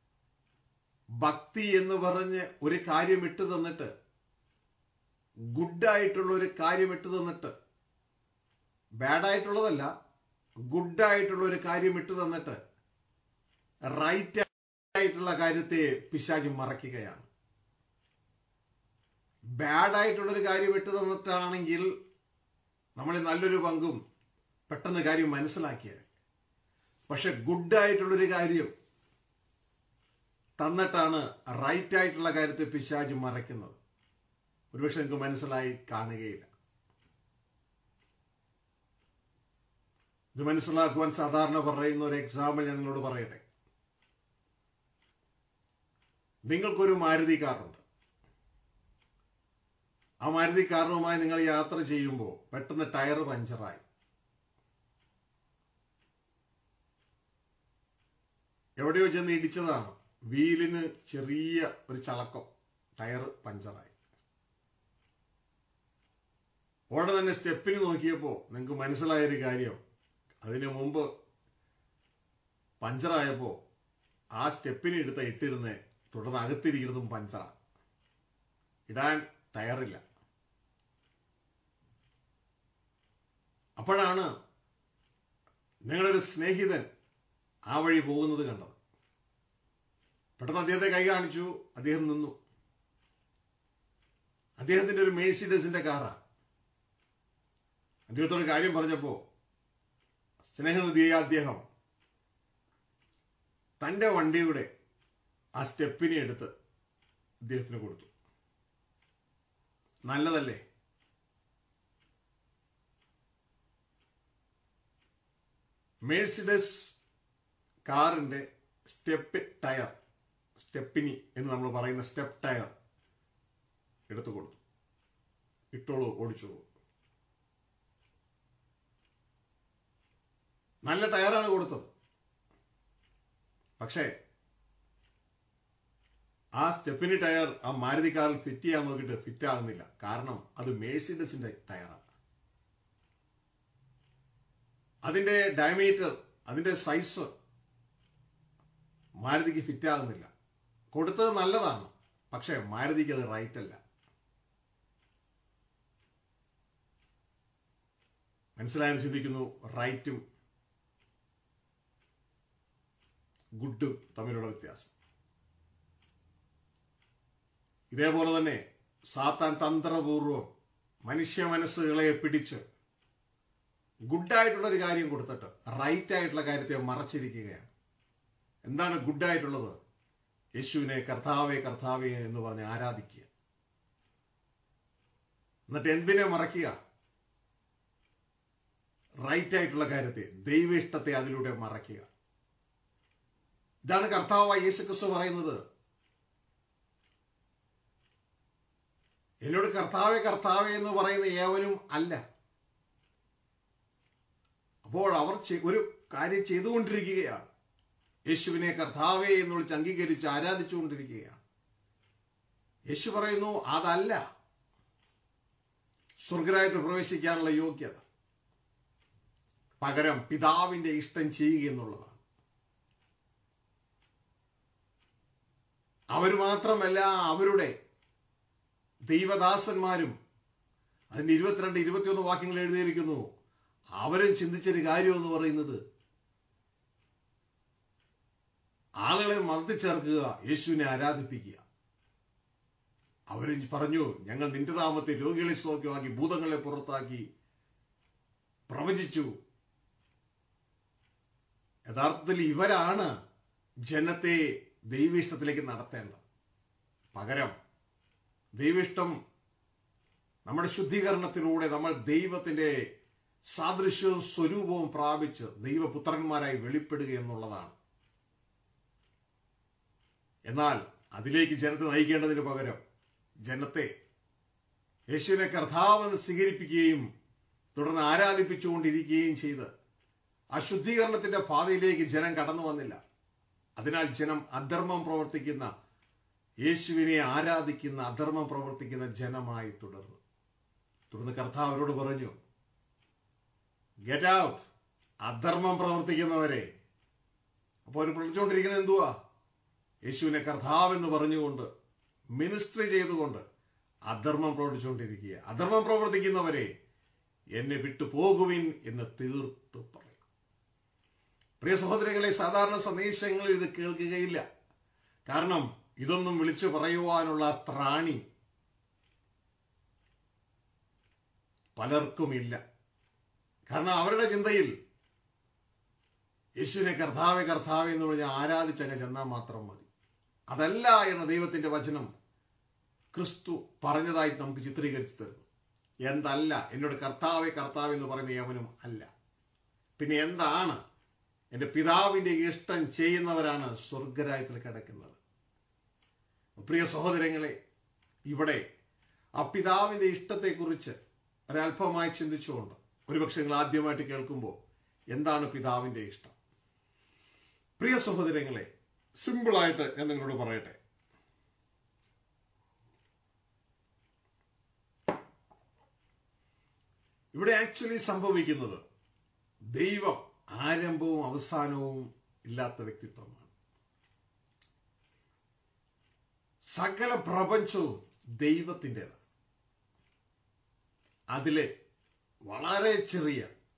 [SPEAKER 1] ഭക്തി എന്ന് പറഞ്ഞ് ഒരു കാര്യം ഇട്ടു തന്നിട്ട് ഗുഡായിട്ടുള്ള ഒരു കാര്യം ഇട്ടു തന്നിട്ട് ബാഡായിട്ടുള്ളതല്ല ഗുഡായിട്ടുള്ള ഒരു കാര്യം ഇട്ടു തന്നിട്ട് റൈറ്റ് ആയിട്ടുള്ള കാര്യത്തെ പിശാചി മറയ്ക്കുകയാണ് ബാഡായിട്ടുള്ള ഒരു കാര്യം ഇട്ടു തന്നിട്ടാണെങ്കിൽ നമ്മൾ നല്ലൊരു പങ്കും പെട്ടെന്ന് കാര്യം മനസ്സിലാക്കിയത് പക്ഷെ ഗുഡായിട്ടുള്ളൊരു കാര്യം തന്നിട്ടാണ് റൈറ്റ് ആയിട്ടുള്ള കാര്യത്തെ പിശാജ് മറയ്ക്കുന്നത് ഒരുപക്ഷെ നിങ്ങൾക്ക് മനസ്സിലായി കാണുകയില്ല ഇത് മനസ്സിലാക്കുവാൻ സാധാരണ പറയുന്ന ഒരു എക്സാമ്പിൾ ഞാൻ നിങ്ങളോട് പറയട്ടെ നിങ്ങൾക്കൊരു മാരുതി കാറുണ്ട് ആ മാരുതി കാറുമായി നിങ്ങൾ യാത്ര ചെയ്യുമ്പോൾ പെട്ടെന്ന് ടയർ പഞ്ചറായി എവിടെയോ ചെന്ന് ഇടിച്ചതാണ് വീലിന് ചെറിയ ഒരു ചളക്കം ടയർ പഞ്ചറായി ഉടനെ തന്നെ സ്റ്റെപ്പിന് നോക്കിയപ്പോൾ നിങ്ങൾക്ക് മനസ്സിലായൊരു കാര്യം അതിനു മുമ്പ് പഞ്ചറായപ്പോൾ ആ സ്റ്റെപ്പിന് എടുത്ത ഇട്ടിരുന്ന് തുടർന്ന് അകത്തിരിക്കുന്നതും പഞ്ചറാണ് ഇടാൻ ടയറില്ല അപ്പോഴാണ് നിങ്ങളൊരു സ്നേഹിതൻ ആ വഴി പോകുന്നത് കണ്ടത് പെട്ടെന്ന് അദ്ദേഹത്തെ കൈ കാണിച്ചു അദ്ദേഹം നിന്നു അദ്ദേഹത്തിന്റെ ഒരു മേഴ്സിഡസിന്റെ കാറാ അദ്ദേഹത്തോട് കാര്യം പറഞ്ഞപ്പോ സ്നേഹനിധിയായ അദ്ദേഹം തന്റെ വണ്ടിയുടെ ആ സ്റ്റെപ്പിനെ എടുത്ത് അദ്ദേഹത്തിന് കൊടുത്തു നല്ലതല്ലേ മേഴ്സിഡസ് കാറിന്റെ സ്റ്റെപ്പ് ടയർ സ്റ്റെപ്പിനി എന്ന് നമ്മൾ പറയുന്ന സ്റ്റെപ്പ് ടയർ എടുത്തു കൊടുത്തു ഇട്ടോളൂ ഓടിച്ചോളൂ നല്ല ടയറാണ് കൊടുത്തത് പക്ഷേ ആ സ്റ്റെപ്പിനി ടയർ ആ മാരുതി കാറിൽ ഫിറ്റ് ചെയ്യാൻ നോക്കിയിട്ട് ഫിറ്റ് ആകുന്നില്ല കാരണം അത് മേഴ്സിഡസിന്റെ ടയറാണ് അതിന്റെ ഡയമീറ്റർ അതിന്റെ സൈസ് മാരുതിക്ക് ഫിറ്റ് ആകുന്നില്ല കൊടുത്തത് നല്ലതാണ് പക്ഷെ മാരുതിക്ക് അത് റൈറ്റ് അല്ല മനസ്സിലായെന്ന് ചിന്തിക്കുന്നു റൈറ്റും ഗുഡും തമ്മിലുള്ള വ്യത്യാസം ഇതേപോലെ തന്നെ സാത്താൻ തന്ത്രപൂർവം മനുഷ്യ മനസ്സുകളെ പിടിച്ച് ഗുഡായിട്ടുള്ള ഒരു കാര്യം കൊടുത്തിട്ട് റൈറ്റ് ആയിട്ടുള്ള കാര്യത്തെ മറച്ചിരിക്കുകയാണ് എന്താണ് ഗുഡായിട്ടുള്ളത് യേശുവിനെ കർത്താവേ കർത്താവേ എന്ന് പറഞ്ഞ് ആരാധിക്കുക എന്നിട്ട് എന്തിനെ മറയ്ക്കുക റൈറ്റ് ആയിട്ടുള്ള കാര്യത്തെ ദൈവ ഇഷ്ടത്തെ അതിലൂടെ മറയ്ക്കുക ഇതാണ് കർത്താവായ യേശുക്രിസ്തു പറയുന്നത് എന്നോട് കർത്താവെ കർത്താവെ എന്ന് പറയുന്ന ഏവനും അല്ല അപ്പോൾ അവർ ഒരു കാര്യം ചെയ്തുകൊണ്ടിരിക്കുകയാണ് യേശുവിനെ കർത്താവെ എന്ന് വിളിച്ച് അംഗീകരിച്ച് ആരാധിച്ചുകൊണ്ടിരിക്കുകയാണ് യേശു പറയുന്നു അതല്ല സ്വർഗരായത്തിൽ പ്രവേശിക്കാനുള്ള യോഗ്യത പകരം പിതാവിന്റെ ഇഷ്ടം ചെയ്യുക എന്നുള്ളതാണ് അവർ മാത്രമല്ല അവരുടെ ദൈവദാസന്മാരും അതിന്റെ ഇരുപത്തിരണ്ട് ഇരുപത്തിയൊന്ന് വാക്യങ്ങൾ എഴുതിയിരിക്കുന്നു അവരും ചിന്തിച്ചൊരു കാര്യം എന്ന് പറയുന്നത് ആളുകളെ മതത്തിൽ ചേർക്കുക യേശുവിനെ ആരാധിപ്പിക്കുക അവരും പറഞ്ഞു ഞങ്ങൾ നിന്റെ നാമത്തെ രോഗികളെ സൗഖ്യമാക്കി ഭൂതങ്ങളെ പുറത്താക്കി പ്രവചിച്ചു യഥാർത്ഥത്തിൽ ഇവരാണ് ജനത്തെ ദൈവിഷ്ടത്തിലേക്ക് നടത്തേണ്ടത് പകരം ദൈവിഷ്ടം നമ്മുടെ ശുദ്ധീകരണത്തിലൂടെ നമ്മൾ ദൈവത്തിന്റെ സാദൃശ്യവും സ്വരൂപവും പ്രാപിച്ച് ദൈവപുത്രന്മാരായി വെളിപ്പെടുക എന്നുള്ളതാണ് എന്നാൽ അതിലേക്ക് ജനത്തെ നയിക്കേണ്ടതിന് പകരം ജനത്തെ യേശുവിനെ കർത്താവെന്ന് സ്വീകരിപ്പിക്കുകയും തുടർന്ന് ആരാധിപ്പിച്ചുകൊണ്ടിരിക്കുകയും ചെയ്ത് ആ ശുദ്ധീകരണത്തിന്റെ പാതയിലേക്ക് ജനം കടന്നു വന്നില്ല അതിനാൽ ജനം അധർമ്മം പ്രവർത്തിക്കുന്ന യേശുവിനെ ആരാധിക്കുന്ന അധർമ്മം പ്രവർത്തിക്കുന്ന ജനമായി തുടർന്നു തുടർന്ന് കർത്താവ് അവരോട് പറഞ്ഞു ഗെറ്റ് ഔട്ട് അധർമ്മം പ്രവർത്തിക്കുന്നവരെ അപ്പോൾ അവർ വിളിച്ചുകൊണ്ടിരിക്കുന്നത് എന്തുവാ യേശുവിനെ കർത്താവ് എന്ന് പറഞ്ഞുകൊണ്ട് മിനിസ്ട്രി ചെയ്തുകൊണ്ട് അധർമ്മം പ്രവർത്തിച്ചുകൊണ്ടിരിക്കുക അധർമ്മം പ്രവർത്തിക്കുന്നവരെ എന്നെ വിട്ടു പോകുവിൻ എന്ന് തീർത്തു പറയും പ്രിയ സഹോദരങ്ങളെ സാധാരണ സന്ദേശങ്ങളിൽ ഇത് കേൾക്കുകയില്ല കാരണം ഇതൊന്നും വിളിച്ചു പറയുവാനുള്ള ത്രാണി പലർക്കുമില്ല കാരണം അവരുടെ ചിന്തയിൽ യേശുവിനെ കർത്താവെ കർത്താവെ എന്ന് പറഞ്ഞ് ആരാധിച്ചങ്ങ് ചെന്നാൽ മാത്രം മതി അതല്ല എന്ന ദൈവത്തിന്റെ വചനം ക്രിസ്തു പറഞ്ഞതായി നമുക്ക് ചിത്രീകരിച്ചു തരുന്നു എന്തല്ല എന്നോട് കർത്താവെ കർത്താവ് എന്ന് പറയുന്ന യവനും അല്ല പിന്നെ എന്താണ് എൻ്റെ പിതാവിൻ്റെ ഇഷ്ടം ചെയ്യുന്നവരാണ് സ്വർഗരായത്തിൽ കിടക്കുന്നത് പ്രിയ സഹോദരങ്ങളെ ഇവിടെ ആ പിതാവിൻ്റെ ഇഷ്ടത്തെക്കുറിച്ച് ഒരല്പമായി ചിന്തിച്ചുകൊണ്ട് ഒരുപക്ഷെ നിങ്ങൾ ആദ്യമായിട്ട് കേൾക്കുമ്പോൾ എന്താണ് പിതാവിൻ്റെ ഇഷ്ടം പ്രിയ സഹോദരങ്ങളെ സിമ്പിളായിട്ട് ഞാൻ നിങ്ങളോട് പറയട്ടെ ഇവിടെ ആക്ച്വലി സംഭവിക്കുന്നത് ദൈവം ആരംഭവും അവസാനവും ഇല്ലാത്ത വ്യക്തിത്വമാണ് സകല പ്രപഞ്ചവും ദൈവത്തിൻ്റെതാണ് അതിലെ വളരെ ചെറിയ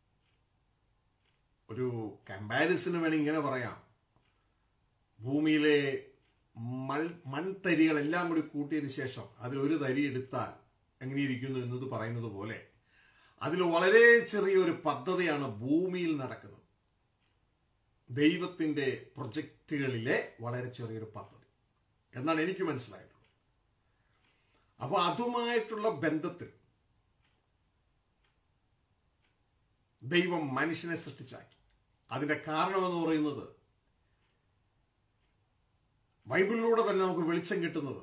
[SPEAKER 1] ഒരു കമ്പാരിസന് വേണമെങ്കിൽ ഇങ്ങനെ പറയാം ഭൂമിയിലെ മൾ മൺതരികളെല്ലാം കൂടി കൂട്ടിയതിന് ശേഷം അതിൽ ഒരു തരി എടുത്താൽ എങ്ങനെയിരിക്കുന്നു എന്നത് പറയുന്നത് പോലെ അതിൽ വളരെ ചെറിയൊരു പദ്ധതിയാണ് ഭൂമിയിൽ നടക്കുന്നത് ദൈവത്തിന്റെ പ്രൊജക്റ്റുകളിലെ വളരെ ചെറിയൊരു പദ്ധതി എന്നാണ് എനിക്ക് മനസ്സിലായിട്ടുള്ളത് അപ്പോൾ അതുമായിട്ടുള്ള ബന്ധത്തിൽ ദൈവം മനുഷ്യനെ സൃഷ്ടിച്ചാക്കി അതിന്റെ കാരണമെന്ന് പറയുന്നത് ബൈബിളിലൂടെ തന്നെ നമുക്ക് വെളിച്ചം കിട്ടുന്നത്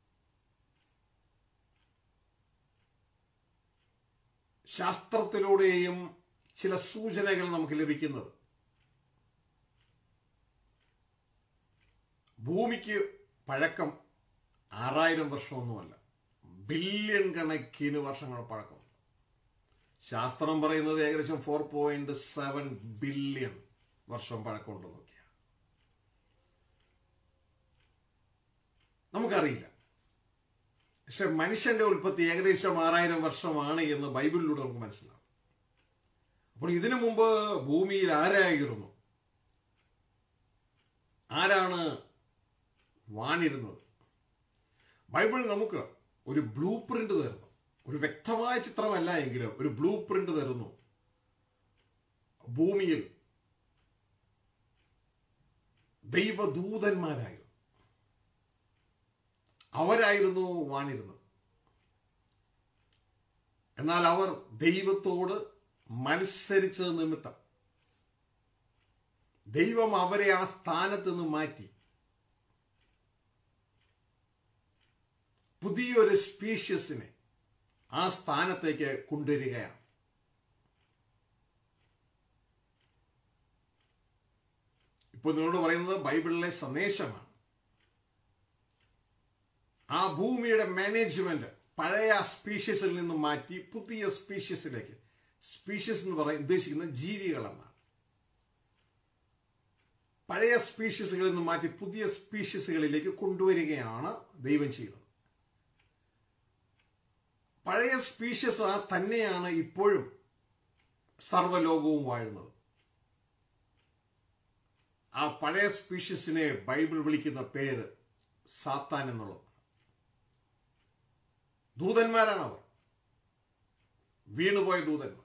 [SPEAKER 1] ശാസ്ത്രത്തിലൂടെയും ചില സൂചനകൾ നമുക്ക് ലഭിക്കുന്നത് ഭൂമിക്ക് പഴക്കം ആറായിരം വർഷമൊന്നുമല്ല ബില്യൺ കണക്കിന് വർഷങ്ങൾ പഴക്കമുണ്ട് ശാസ്ത്രം പറയുന്നത് ഏകദേശം ഫോർ പോയിന്റ് സെവൻ ബില്യൺ വർഷം പഴക്കമുണ്ട് നോക്കിയ നമുക്കറിയില്ല പക്ഷെ മനുഷ്യന്റെ ഉൽപ്പത്തി ഏകദേശം ആറായിരം വർഷമാണ് എന്ന് ബൈബിളിലൂടെ നമുക്ക് മനസ്സിലാവും അപ്പോൾ ഇതിനു മുമ്പ് ഭൂമിയിൽ ആരായിരുന്നു ആരാണ് വാണിരുന്നത് ബൈബിൾ നമുക്ക് ഒരു ബ്ലൂ പ്രിന്റ് തരുന്നു ഒരു വ്യക്തമായ ചിത്രമല്ല എങ്കിലും ഒരു ബ്ലൂ പ്രിന്റ് തരുന്നു ഭൂമിയിൽ ദൈവദൂതന്മാരായിരുന്നു അവരായിരുന്നു വാണിരുന്നത് എന്നാൽ അവർ ദൈവത്തോട് മത്സരിച്ചത് നിമിത്തം ദൈവം അവരെ ആ സ്ഥാനത്ത് നിന്ന് മാറ്റി പുതിയൊരു സ്പീഷ്യസിനെ ആ സ്ഥാനത്തേക്ക് കൊണ്ടുവരികയാണ് ഇപ്പോൾ നിങ്ങളോട് പറയുന്നത് ബൈബിളിലെ സന്ദേശമാണ് ആ ഭൂമിയുടെ മാനേജ്മെന്റ് പഴയ സ്പീഷ്യസിൽ നിന്ന് മാറ്റി പുതിയ സ്പീഷ്യസിലേക്ക് സ്പീഷ്യസ് എന്ന് പറയാൻ ഉദ്ദേശിക്കുന്നത് ജീവികളെന്നാണ് പഴയ സ്പീഷ്യസുകളിൽ നിന്ന് മാറ്റി പുതിയ സ്പീഷ്യസുകളിലേക്ക് കൊണ്ടുവരികയാണ് ദൈവം ചെയ്തത് പഴയ സ്പീഷ്യസ് തന്നെയാണ് ഇപ്പോഴും സർവ്വലോകവും വാഴുന്നത് ആ പഴയ സ്പീഷ്യസിനെ ബൈബിൾ വിളിക്കുന്ന പേര് സാത്താൻ എന്നുള്ളത് ദൂതന്മാരാണ് അവർ വീണുപോയ ദൂതന്മാർ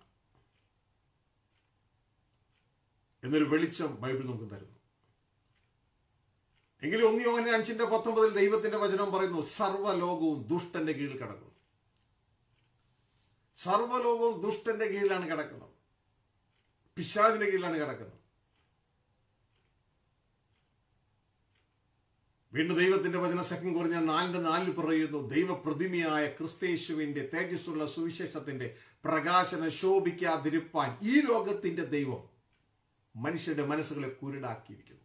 [SPEAKER 1] എന്നൊരു വെളിച്ചം ബൈബിൾ നമുക്ക് തരുന്നു എങ്കിലും ഒന്നി ഓനെ അഞ്ചിന്റെ പത്തൊമ്പതിൽ ദൈവത്തിന്റെ വചനം പറയുന്നു സർവ്വലോകവും ദുഷ്ടന്റെ കീഴിൽ കിടക്കുന്നു സർവ്വലോകവും ദുഷ്ടന്റെ കീഴിലാണ് കിടക്കുന്നത് പിശാചിന്റെ കീഴിലാണ് കിടക്കുന്നത് വീണ്ടും ദൈവത്തിന്റെ വചന സെക്കൻഡ് കുറഞ്ഞ നാലിന്റെ നാലിൽ പറയുന്നു ദൈവപ്രതിമയായ ക്രിസ്തേശുവിന്റെ തേജസ്സുള്ള സുവിശേഷത്തിന്റെ പ്രകാശനം ശോഭിക്കാതിരിപ്പാൻ ഈ ലോകത്തിന്റെ ദൈവം മനുഷ്യരുടെ മനസ്സുകളെ കുരുടാക്കിയിരിക്കുന്നു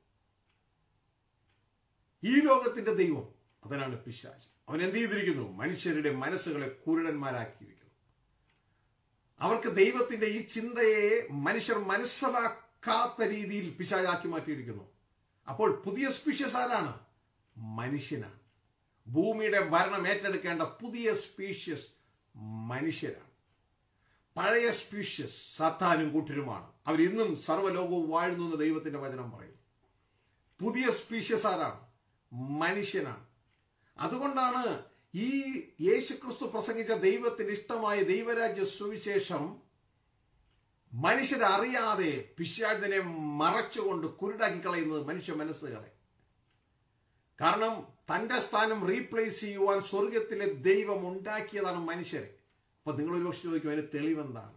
[SPEAKER 1] ഈ ലോകത്തിന്റെ ദൈവം അതിനാണ് പിശാച് അവൻ എന്ത് ചെയ്തിരിക്കുന്നു മനുഷ്യരുടെ മനസ്സുകളെ കുരുടന്മാരാക്കിയിരിക്കുന്നു അവർക്ക് ദൈവത്തിന്റെ ഈ ചിന്തയെ മനുഷ്യർ മനസ്സിലാക്കാത്ത രീതിയിൽ പിശാചാക്കി മാറ്റിയിരിക്കുന്നു അപ്പോൾ പുതിയ സ്പീഷ്യസ് ആരാണ് മനുഷ്യനാണ് ഭൂമിയുടെ ഭരണം ഏറ്റെടുക്കേണ്ട പുതിയ സ്പീഷ്യസ് മനുഷ്യരാണ് പഴയ സ്പീഷ്യസ് സത്താനും കൂട്ടരുമാണ് അവർ ഇന്നും സർവ്വലോകവും വാഴുന്നു എന്ന് ദൈവത്തിന്റെ വചനം പറയും പുതിയ സ്പീഷ്യസ് ആരാണ് മനുഷ്യനാണ് അതുകൊണ്ടാണ് ഈ യേശുക്രിസ്തു പ്രസംഗിച്ച ദൈവത്തിന് ഇഷ്ടമായ ദൈവരാജ്യ സുവിശേഷം മനുഷ്യരറിയാതെ പിശാചിനെ മറച്ചുകൊണ്ട് കുരുടാക്കി കളയുന്നത് മനുഷ്യ മനസ്സുകളെ കാരണം തന്റെ സ്ഥാനം റീപ്ലേസ് ചെയ്യുവാൻ സ്വർഗത്തിലെ ദൈവം ഉണ്ടാക്കിയതാണ് മനുഷ്യരെ അപ്പൊ നിങ്ങൾ ഒരു പക്ഷെ ചോദിക്കും അതിന് തെളിവെന്താണ്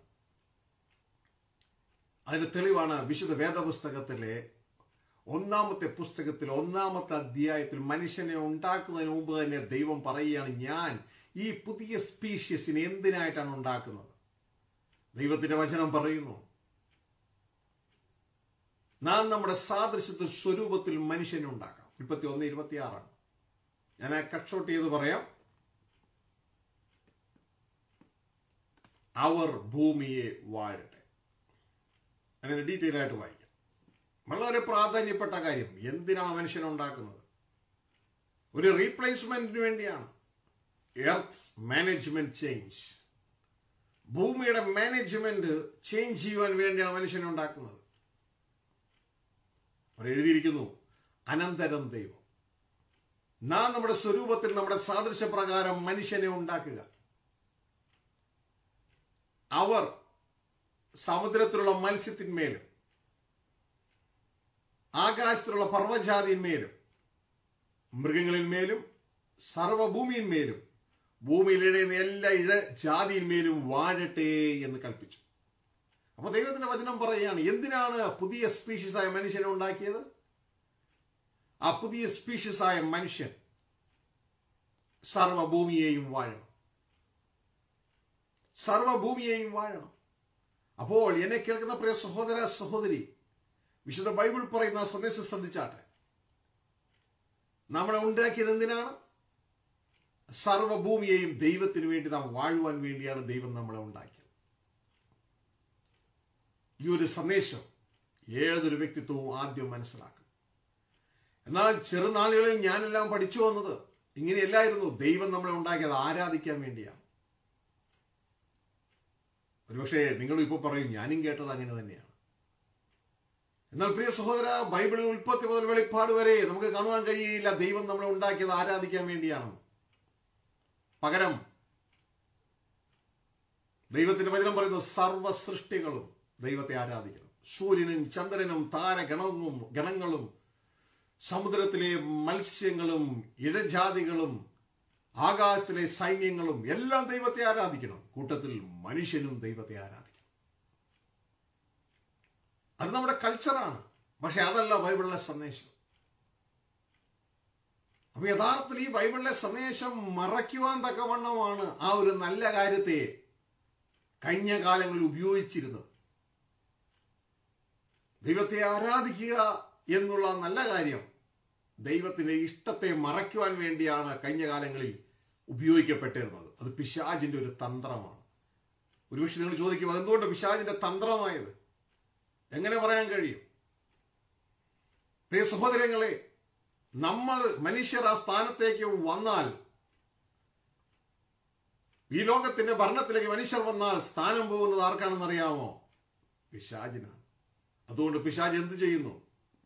[SPEAKER 1] അതിന്റെ തെളിവാണ് വിശുദ്ധ വേദപുസ്തകത്തിലെ ഒന്നാമത്തെ പുസ്തകത്തിൽ ഒന്നാമത്തെ അധ്യായത്തിൽ മനുഷ്യനെ ഉണ്ടാക്കുന്നതിന് മുമ്പ് തന്നെ ദൈവം പറയുകയാണ് ഞാൻ ഈ പുതിയ സ്പീഷ്യസിനെ എന്തിനായിട്ടാണ് ഉണ്ടാക്കുന്നത് ദൈവത്തിന്റെ വചനം പറയുന്നു നാം നമ്മുടെ സാദൃശ്യത്തിൽ സ്വരൂപത്തിൽ മനുഷ്യനെ ഉണ്ടാക്കാം മുപ്പത്തി ഒന്ന് ഇരുപത്തിയാറാണ് ഞാൻ ആ കട്ട് ഷോട്ട് ചെയ്ത് പറയാം അവർ ഭൂമിയെ വാഴട്ടെ അങ്ങനെ ഡീറ്റെയിൽ ആയിട്ട് വായിക്കാം വളരെ പ്രാധാന്യപ്പെട്ട കാര്യം എന്തിനാണ് മനുഷ്യനെ ഉണ്ടാക്കുന്നത് ഒരു റീപ്ലേസ്മെന്റിന് വേണ്ടിയാണ് എർത്ത് മാനേജ്മെന്റ് ചേഞ്ച് ഭൂമിയുടെ മാനേജ്മെന്റ് ചേഞ്ച് ചെയ്യുവാൻ വേണ്ടിയാണ് മനുഷ്യനെ ഉണ്ടാക്കുന്നത് അവർ എഴുതിയിരിക്കുന്നു അനന്തരം ദൈവം നാം നമ്മുടെ സ്വരൂപത്തിൽ നമ്മുടെ സാദൃശ്യപ്രകാരം മനുഷ്യനെ ഉണ്ടാക്കുക അവർ സമുദ്രത്തിലുള്ള മത്സ്യത്തിന്മേലും ആകാശത്തിലുള്ള പർവ്വജാതിന്മേലും മൃഗങ്ങളിന്മേലും സർവഭൂമിയിന്മേലും ഭൂമിയിലിടയുന്ന എല്ലാ ഇഴ ജാതിയിന്മേലും വാഴട്ടെ എന്ന് കൽപ്പിച്ചു അപ്പൊ ദൈവത്തിന്റെ വചനം പറയുകയാണ് എന്തിനാണ് പുതിയ സ്പീഷീസ് ആയ മനുഷ്യനെ ഉണ്ടാക്കിയത് ആ പുതിയ സ്പീഷീസ് ആയ മനുഷ്യൻ സർവഭൂമിയെയും വാഴണം സർവഭൂമിയെയും വാഴണം അപ്പോൾ എന്നെ കേൾക്കുന്ന പ്രിയ സഹോദര സഹോദരി വിശുദ്ധ ബൈബിൾ പറയുന്ന സന്ദേശം ശ്രദ്ധിച്ചാട്ടെ നമ്മളെ ഉണ്ടാക്കിയത് എന്തിനാണ് സർവഭൂമിയെയും ദൈവത്തിന് വേണ്ടി നാം വാഴുവാൻ വേണ്ടിയാണ് ദൈവം നമ്മളെ ഉണ്ടാക്കിയത് ഈ ഒരു സന്ദേശം ഏതൊരു വ്യക്തിത്വവും ആദ്യം മനസ്സിലാക്കും എന്നാൽ ചെറുനാളുകളിൽ ഞാനെല്ലാം പഠിച്ചു വന്നത് ഇങ്ങനെയല്ലായിരുന്നു ദൈവം നമ്മളെ ഉണ്ടാക്കിയത് ആരാധിക്കാൻ വേണ്ടിയാണ് ഒരുപക്ഷെ നിങ്ങൾ ഇപ്പോൾ പറയും ഞാനും കേട്ടത് അങ്ങനെ തന്നെയാണ് എന്നാൽ പ്രിയ സഹോദര ബൈബിളിൽ ഉൽപ്പത്തി മുതൽ വെളിപ്പാട് വരെ നമുക്ക് കാണുവാൻ കഴിയില്ല ദൈവം നമ്മളെ ഉണ്ടാക്കിയത് ആരാധിക്കാൻ വേണ്ടിയാണ് പകരം ദൈവത്തിന്റെ വചനം പറയുന്നു സർവ സൃഷ്ടികളും ദൈവത്തെ ആരാധിക്കണം സൂര്യനും ചന്ദ്രനും താരഗണവും ഗണങ്ങളും സമുദ്രത്തിലെ മത്സ്യങ്ങളും ഇഴജാതികളും ആകാശത്തിലെ സൈന്യങ്ങളും എല്ലാം ദൈവത്തെ ആരാധിക്കണം കൂട്ടത്തിൽ മനുഷ്യനും ദൈവത്തെ ആരാധിക്കണം അത് നമ്മുടെ കൾച്ചറാണ് പക്ഷെ അതല്ല ബൈബിളിലെ സന്ദേശം അപ്പൊ യഥാർത്ഥത്തിൽ ഈ ബൈബിളിലെ സന്ദേശം മറയ്ക്കുവാൻ തക്കവണ്ണമാണ് ആ ഒരു നല്ല കാര്യത്തെ കഴിഞ്ഞ കാലങ്ങളിൽ ഉപയോഗിച്ചിരുന്നത് ദൈവത്തെ ആരാധിക്കുക എന്നുള്ള നല്ല കാര്യം ദൈവത്തിന്റെ ഇഷ്ടത്തെ മറയ്ക്കുവാൻ വേണ്ടിയാണ് കഴിഞ്ഞ കാലങ്ങളിൽ ഉപയോഗിക്കപ്പെട്ടിരുന്നത് അത് പിശാജിന്റെ ഒരു തന്ത്രമാണ് ഒരുപക്ഷെ നിങ്ങൾ ചോദിക്കും അതെന്തുകൊണ്ട് പിശാജിന്റെ തന്ത്രമായത് എങ്ങനെ പറയാൻ കഴിയും പ്രിയ സഹോദരങ്ങളെ നമ്മൾ മനുഷ്യർ ആ സ്ഥാനത്തേക്ക് വന്നാൽ ഈ ലോകത്തിന്റെ ഭരണത്തിലേക്ക് മനുഷ്യർ വന്നാൽ സ്ഥാനം പോകുന്നത് ആർക്കാണെന്ന് അറിയാമോ പിശാജിനാണ് അതുകൊണ്ട് പിശാജ് എന്ത് ചെയ്യുന്നു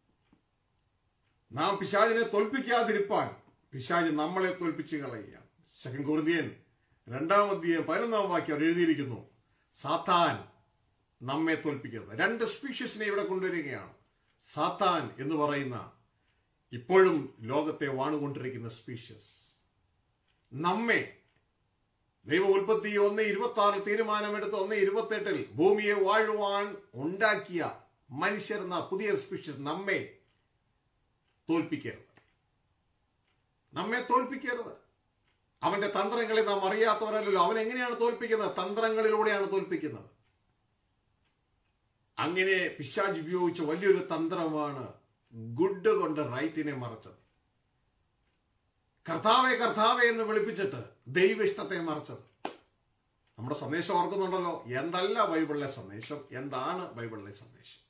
[SPEAKER 1] നാം പിശാജിനെ തോൽപ്പിക്കാതിരിപ്പാൻ പിശാജ് നമ്മളെ തോൽപ്പിച്ച് കളയുകയാണ് സെക്കൻഡ് കുറുതിയൻ രണ്ടാം അധ്യയം പതിനൊന്നാം വാക്യം അവിടെ എഴുതിയിരിക്കുന്നു സാത്താൻ നമ്മെ തോൽപ്പിക്കുന്നത് രണ്ട് സ്പീഷ്യസിനെ ഇവിടെ കൊണ്ടുവരികയാണ് സാത്താൻ എന്ന് പറയുന്ന ഇപ്പോഴും ലോകത്തെ വാണുകൊണ്ടിരിക്കുന്ന സ്പീഷ്യസ് നമ്മെ ദൈവ ഉൽപ്പത്തി ഒന്ന് ഇരുപത്തി ആറിൽ തീരുമാനമെടുത്ത് ഒന്ന് ഇരുപത്തെട്ടിൽ ഭൂമിയെ വാഴുവാൻ ഉണ്ടാക്കിയ മനുഷ്യർ എന്ന പുതിയ സ്പീഷ്യസ് നമ്മെ തോൽപ്പിക്കരുത് നമ്മെ തോൽപ്പിക്കരുത് അവന്റെ തന്ത്രങ്ങളെ നാം അറിയാത്തവരല്ലോ അവൻ എങ്ങനെയാണ് തോൽപ്പിക്കുന്നത് തന്ത്രങ്ങളിലൂടെയാണ് തോൽപ്പിക്കുന്നത് അങ്ങനെ പിശാജ് ഉപയോഗിച്ച വലിയൊരു തന്ത്രമാണ് ഗുഡ് കൊണ്ട് റൈറ്റിനെ മറച്ചത് കർത്താവെ കർത്താവെ എന്ന് വിളിപ്പിച്ചിട്ട് ദൈവ ഇഷ്ടത്തെ മറച്ചത് നമ്മുടെ സന്ദേശം ഓർക്കുന്നുണ്ടല്ലോ എന്തല്ല ബൈബിളിലെ സന്ദേശം എന്താണ് ബൈബിളിലെ സന്ദേശം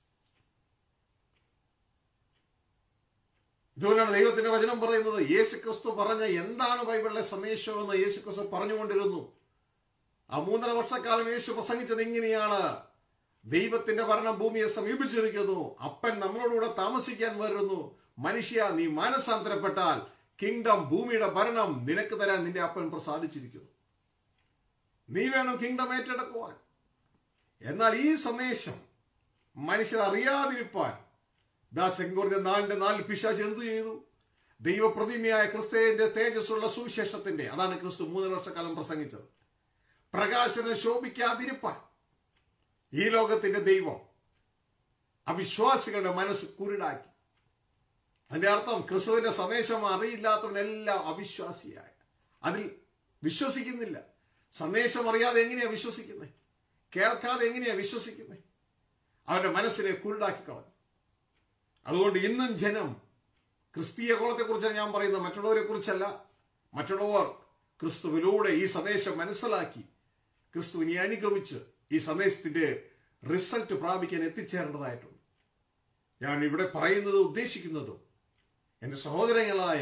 [SPEAKER 1] ഇതുപോലെയാണ് ദൈവത്തിന്റെ വചനം പറയുന്നത് യേശു ക്രിസ്തു പറഞ്ഞ എന്താണ് ബൈബിളിലെ സന്ദേശം എന്ന് യേശു ക്രിസ്തു പറഞ്ഞുകൊണ്ടിരുന്നു ആ മൂന്നര വർഷക്കാലം യേശു പ്രസംഗിച്ചത് ഇങ്ങനെയാണ് ദൈവത്തിന്റെ ഭരണം ഭൂമിയെ സമീപിച്ചിരിക്കുന്നു അപ്പൻ നമ്മളോടുകൂടെ താമസിക്കാൻ വരുന്നു മനുഷ്യ നീ മാനസാന്തരപ്പെട്ടാൽ കിങ്ഡം ഭൂമിയുടെ ഭരണം നിനക്ക് തരാൻ നിന്റെ അപ്പൻ പ്രസാദിച്ചിരിക്കുന്നു നീ വേണം കിങ്ഡം ഏറ്റെടുക്കുവാൻ എന്നാൽ ഈ സന്ദേശം മനുഷ്യർ അറിയാതിരിപ്പാൻ ദാ സെങ്കോറിന്റെ നാലിന്റെ നാലിൽ പിശാച് എന്തു ചെയ്തു ദൈവപ്രതിമയായ ക്രിസ്തുവിന്റെ തേജസ്സുള്ള സുവിശേഷത്തിന്റെ അതാണ് ക്രിസ്തു മൂന്നര വർഷക്കാലം പ്രസംഗിച്ചത് പ്രകാശനം ശോഭിക്കാതിരിപ്പാൻ ഈ ലോകത്തിന്റെ ദൈവം അവിശ്വാസികളുടെ മനസ്സ് കുരുടാക്കി അതിന്റെ അർത്ഥം ക്രിസ്തുവിന്റെ സന്ദേശം അറിയില്ലാത്തവനെല്ലാം അവിശ്വാസിയായ അതിൽ വിശ്വസിക്കുന്നില്ല സന്ദേശം അറിയാതെ എങ്ങനെയാ വിശ്വസിക്കുന്നത് കേൾക്കാതെ എങ്ങനെയാ വിശ്വസിക്കുന്നത് അവന്റെ മനസ്സിനെ കുരുടാക്കി കളഞ്ഞു അതുകൊണ്ട് ഇന്നും ജനം ക്രിസ്തീയ കുളത്തെക്കുറിച്ചാണ് ഞാൻ പറയുന്നത് മറ്റുള്ളവരെ കുറിച്ചല്ല മറ്റുള്ളവർ ക്രിസ്തുവിലൂടെ ഈ സന്ദേശം മനസ്സിലാക്കി ക്രിസ്തുവിനെ അനുഗമിച്ച് ഈ സന്ദേശത്തിന്റെ റിസൾട്ട് പ്രാപിക്കാൻ എത്തിച്ചേരേണ്ടതായിട്ടുണ്ട് ഞാൻ ഇവിടെ പറയുന്നത് ഉദ്ദേശിക്കുന്നതും എന്റെ സഹോദരങ്ങളായ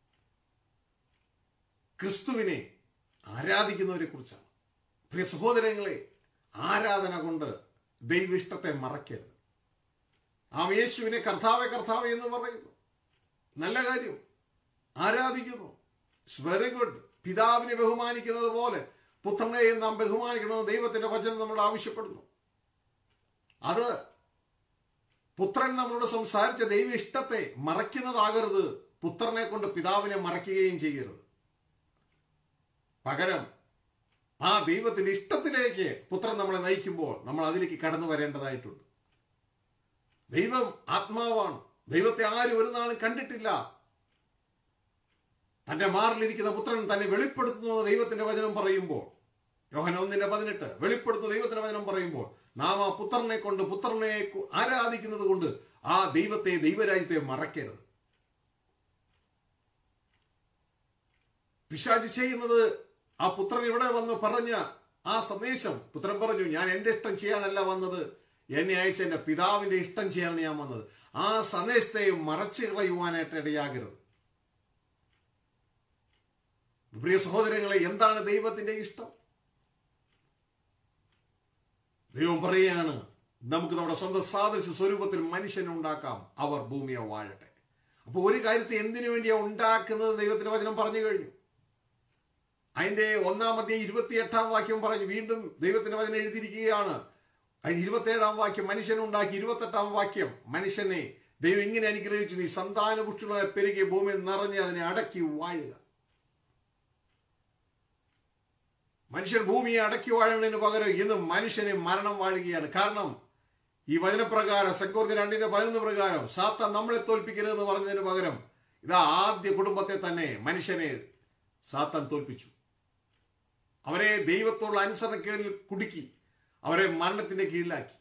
[SPEAKER 1] ക്രിസ്തുവിനെ ആരാധിക്കുന്നവരെ കുറിച്ചാണ് പ്രിയ സഹോദരങ്ങളെ ആരാധന കൊണ്ട് ദൈവിഷ്ടത്തെ മറക്കരുത് ആ യേശുവിനെ കർത്താവെ കർത്താവെ എന്ന് പറയുന്നു നല്ല കാര്യം ആരാധിക്കുന്നു വെരി ഗുഡ് പിതാവിനെ ബഹുമാനിക്കുന്നത് പോലെ പുത്രനെയും നാം ബഹുമാനിക്കണമെന്ന് ദൈവത്തിന്റെ വചനം നമ്മളോട് ആവശ്യപ്പെടുന്നു അത് പുത്രൻ നമ്മളോട് സംസാരിച്ച ദൈവ ഇഷ്ടത്തെ മറയ്ക്കുന്നതാകരുത് പുത്രനെ കൊണ്ട് പിതാവിനെ മറയ്ക്കുകയും ചെയ്യരുത് പകരം ആ ദൈവത്തിന്റെ ഇഷ്ടത്തിലേക്ക് പുത്രൻ നമ്മളെ നയിക്കുമ്പോൾ നമ്മൾ അതിലേക്ക് കടന്നു വരേണ്ടതായിട്ടുണ്ട് ദൈവം ആത്മാവാണ് ദൈവത്തെ ആരും ഒരു നാളും കണ്ടിട്ടില്ല തന്റെ മാറിലിരിക്കുന്ന പുത്രൻ തന്നെ വെളിപ്പെടുത്തുന്നു എന്ന് ദൈവത്തിന്റെ വചനം പറയുമ്പോൾ യോഹന ഒന്നിന്റെ പതിനെട്ട് വെളിപ്പെടുത്തുന്ന ദൈവത്തിന്റെ വചനം പറയുമ്പോൾ നാം ആ പുത്രനെ കൊണ്ട് പുത്രനെ ആരാധിക്കുന്നത് കൊണ്ട് ആ ദൈവത്തെ ദൈവരാജ്യത്തെ മറക്കരുത് പിശാചി ചെയ്യുന്നത് ആ പുത്രൻ ഇവിടെ വന്ന് പറഞ്ഞ ആ സന്ദേശം പുത്രൻ പറഞ്ഞു ഞാൻ എന്റെ ഇഷ്ടം ചെയ്യാനല്ല വന്നത് എന്നെ അയച്ച എന്റെ പിതാവിന്റെ ഇഷ്ടം ചെയ്യാനാണ് ഞാൻ വന്നത് ആ സന്ദേശത്തെ മറച്ചു കളയുവാനായിട്ട് ഇടയാകരുത് പ്രിയ സഹോദരങ്ങളെ എന്താണ് ദൈവത്തിന്റെ ഇഷ്ടം ദൈവം പറയുകയാണ് നമുക്ക് നമ്മുടെ സ്വന്തം സാദൃശ്യ സ്വരൂപത്തിൽ മനുഷ്യനെ ഉണ്ടാക്കാം അവർ ഭൂമിയെ വാഴട്ടെ അപ്പൊ ഒരു കാര്യത്തെ എന്തിനു വേണ്ടിയാ ഉണ്ടാക്കുന്നത് ദൈവത്തിന്റെ വചനം പറഞ്ഞു കഴിഞ്ഞു അതിന്റെ ഒന്നാമത്തെ ഇരുപത്തിയെട്ടാം വാക്യം പറഞ്ഞു വീണ്ടും ദൈവത്തിന്റെ വചനം എഴുതിയിരിക്കുകയാണ് അതിന് ഇരുപത്തേഴാം വാക്യം മനുഷ്യനുണ്ടാക്കി ഇരുപത്തെട്ടാം വാക്യം മനുഷ്യനെ ദൈവം ഇങ്ങനെ അനുഗ്രഹിച്ചു നീ സന്താനപുഷ്ടികളെ പെരുകി ഭൂമിയിൽ നിറഞ്ഞ് അതിനെ അടക്കി വാഴുക മനുഷ്യൻ ഭൂമിയെ അടക്കി വാഴുന്നതിന് പകരം ഇന്ന് മനുഷ്യനെ മരണം വാഴുകയാണ് കാരണം ഈ വചനപ്രകാരം സെക്യൂർത്തി രണ്ടിന്റെ പതിനൊന്ന് പ്രകാരം സാത്ത നമ്മളെ തോൽപ്പിക്കരുതെന്ന് പറഞ്ഞതിന് പകരം ഇതാ ആദ്യ കുടുംബത്തെ തന്നെ മനുഷ്യനെ സാത്താൻ തോൽപ്പിച്ചു അവരെ ദൈവത്തോടുള്ള അനുസരണ കീഴിൽ കുടുക്കി അവരെ മരണത്തിന്റെ കീഴിലാക്കി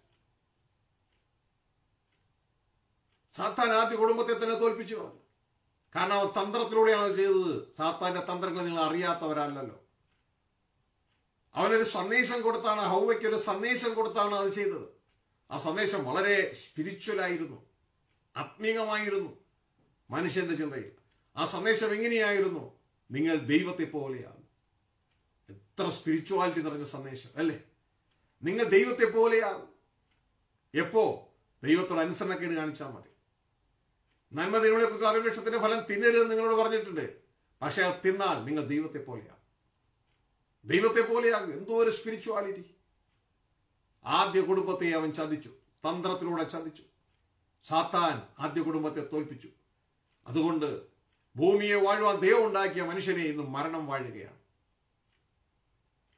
[SPEAKER 1] സാത്താൻ ആദ്യ കുടുംബത്തെ തന്നെ തോൽപ്പിച്ചു കളഞ്ഞു കാരണം അവൻ തന്ത്രത്തിലൂടെയാണ് അത് ചെയ്തത് സാത്താന്റെ തന്ത്രങ്ങൾ നിങ്ങൾ അറിയാത്തവരല്ലല്ലോ അവനൊരു സന്ദേശം കൊടുത്താണ് ഹൗവയ്ക്ക് ഒരു സന്ദേശം കൊടുത്താണ് അത് ചെയ്തത് ആ സന്ദേശം വളരെ സ്പിരിച്വൽ ആയിരുന്നു ആത്മീകമായിരുന്നു മനുഷ്യന്റെ ചിന്തയിൽ ആ സന്ദേശം എങ്ങനെയായിരുന്നു നിങ്ങൾ ദൈവത്തെ പോലെയാണ് എത്ര സ്പിരിച്വാലിറ്റി നിറഞ്ഞ സന്ദേശം അല്ലേ നിങ്ങൾ ദൈവത്തെ പോലെയാകും എപ്പോ ദൈവത്തോട് അനുസരണക്കേട് കാണിച്ചാൽ മതി നന്മ ദൈവങ്ങളെ കുറിച്ച് അറിവൃക്ഷത്തിന്റെ ഫലം തിന്നരുതെന്ന് നിങ്ങളോട് പറഞ്ഞിട്ടുണ്ട് പക്ഷെ അത് തിന്നാൽ നിങ്ങൾ ദൈവത്തെ പോലെയാകും ദൈവത്തെ പോലെയാകും എന്തോ ഒരു സ്പിരിച്വാലിറ്റി ആദ്യ കുടുംബത്തെ അവൻ ചതിച്ചു തന്ത്രത്തിലൂടെ ചതിച്ചു സാത്താൻ ആദ്യ കുടുംബത്തെ തോൽപ്പിച്ചു അതുകൊണ്ട് ഭൂമിയെ വാഴുവാൻ ദൈവം ഉണ്ടാക്കിയ മനുഷ്യനെ ഇന്ന് മരണം വാഴുകയാണ്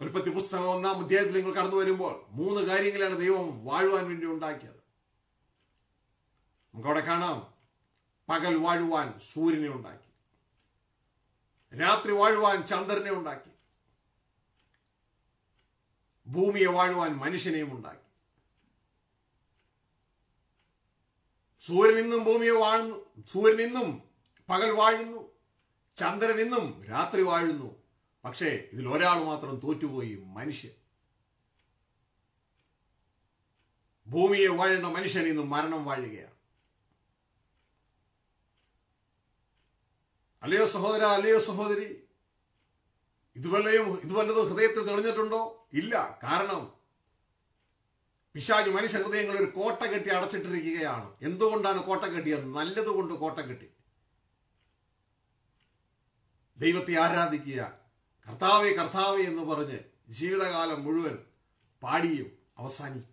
[SPEAKER 1] ഉൽപ്പത്തി പുസ്തകം ഒന്നാം അധ്യായത്തിൽ നിങ്ങൾ കടന്നു വരുമ്പോൾ മൂന്ന് കാര്യങ്ങളാണ് ദൈവം വാഴുവാൻ വേണ്ടി ഉണ്ടാക്കിയത് നമുക്കവിടെ കാണാം പകൽ വാഴുവാൻ സൂര്യനെ ഉണ്ടാക്കി രാത്രി വാഴുവാൻ ചന്ദ്രനെ ഉണ്ടാക്കി ഭൂമിയെ വാഴുവാൻ മനുഷ്യനെയും ഉണ്ടാക്കി സൂര്യൻ ഇന്നും ഭൂമിയെ വാഴുന്നു സൂര്യൻ ഇന്നും പകൽ വാഴുന്നു ചന്ദ്രൻ ഇന്നും രാത്രി വാഴുന്നു പക്ഷേ ഇതിൽ ഒരാൾ മാത്രം തോറ്റുപോയി മനുഷ്യൻ ഭൂമിയെ വാഴുന്ന മനുഷ്യൻ ഇന്നും മരണം വാഴുകയാണ് അല്ലയോ സഹോദര അല്ലയോ സഹോദരി ഇതുവല്ലയും ഇതുവല്ലതും ഹൃദയത്തിൽ തെളിഞ്ഞിട്ടുണ്ടോ ഇല്ല കാരണം പിശാജ് മനുഷ്യ ഹൃദയങ്ങൾ ഒരു കോട്ട കെട്ടി അടച്ചിട്ടിരിക്കുകയാണ് എന്തുകൊണ്ടാണ് കോട്ട കെട്ടിയത് നല്ലതുകൊണ്ട് കോട്ട കെട്ടി ദൈവത്തെ ആരാധിക്കുക കർത്താവെ കർത്താവെ എന്ന് പറഞ്ഞ് ജീവിതകാലം മുഴുവൻ പാടിയും അവസാനിപ്പിക്കുക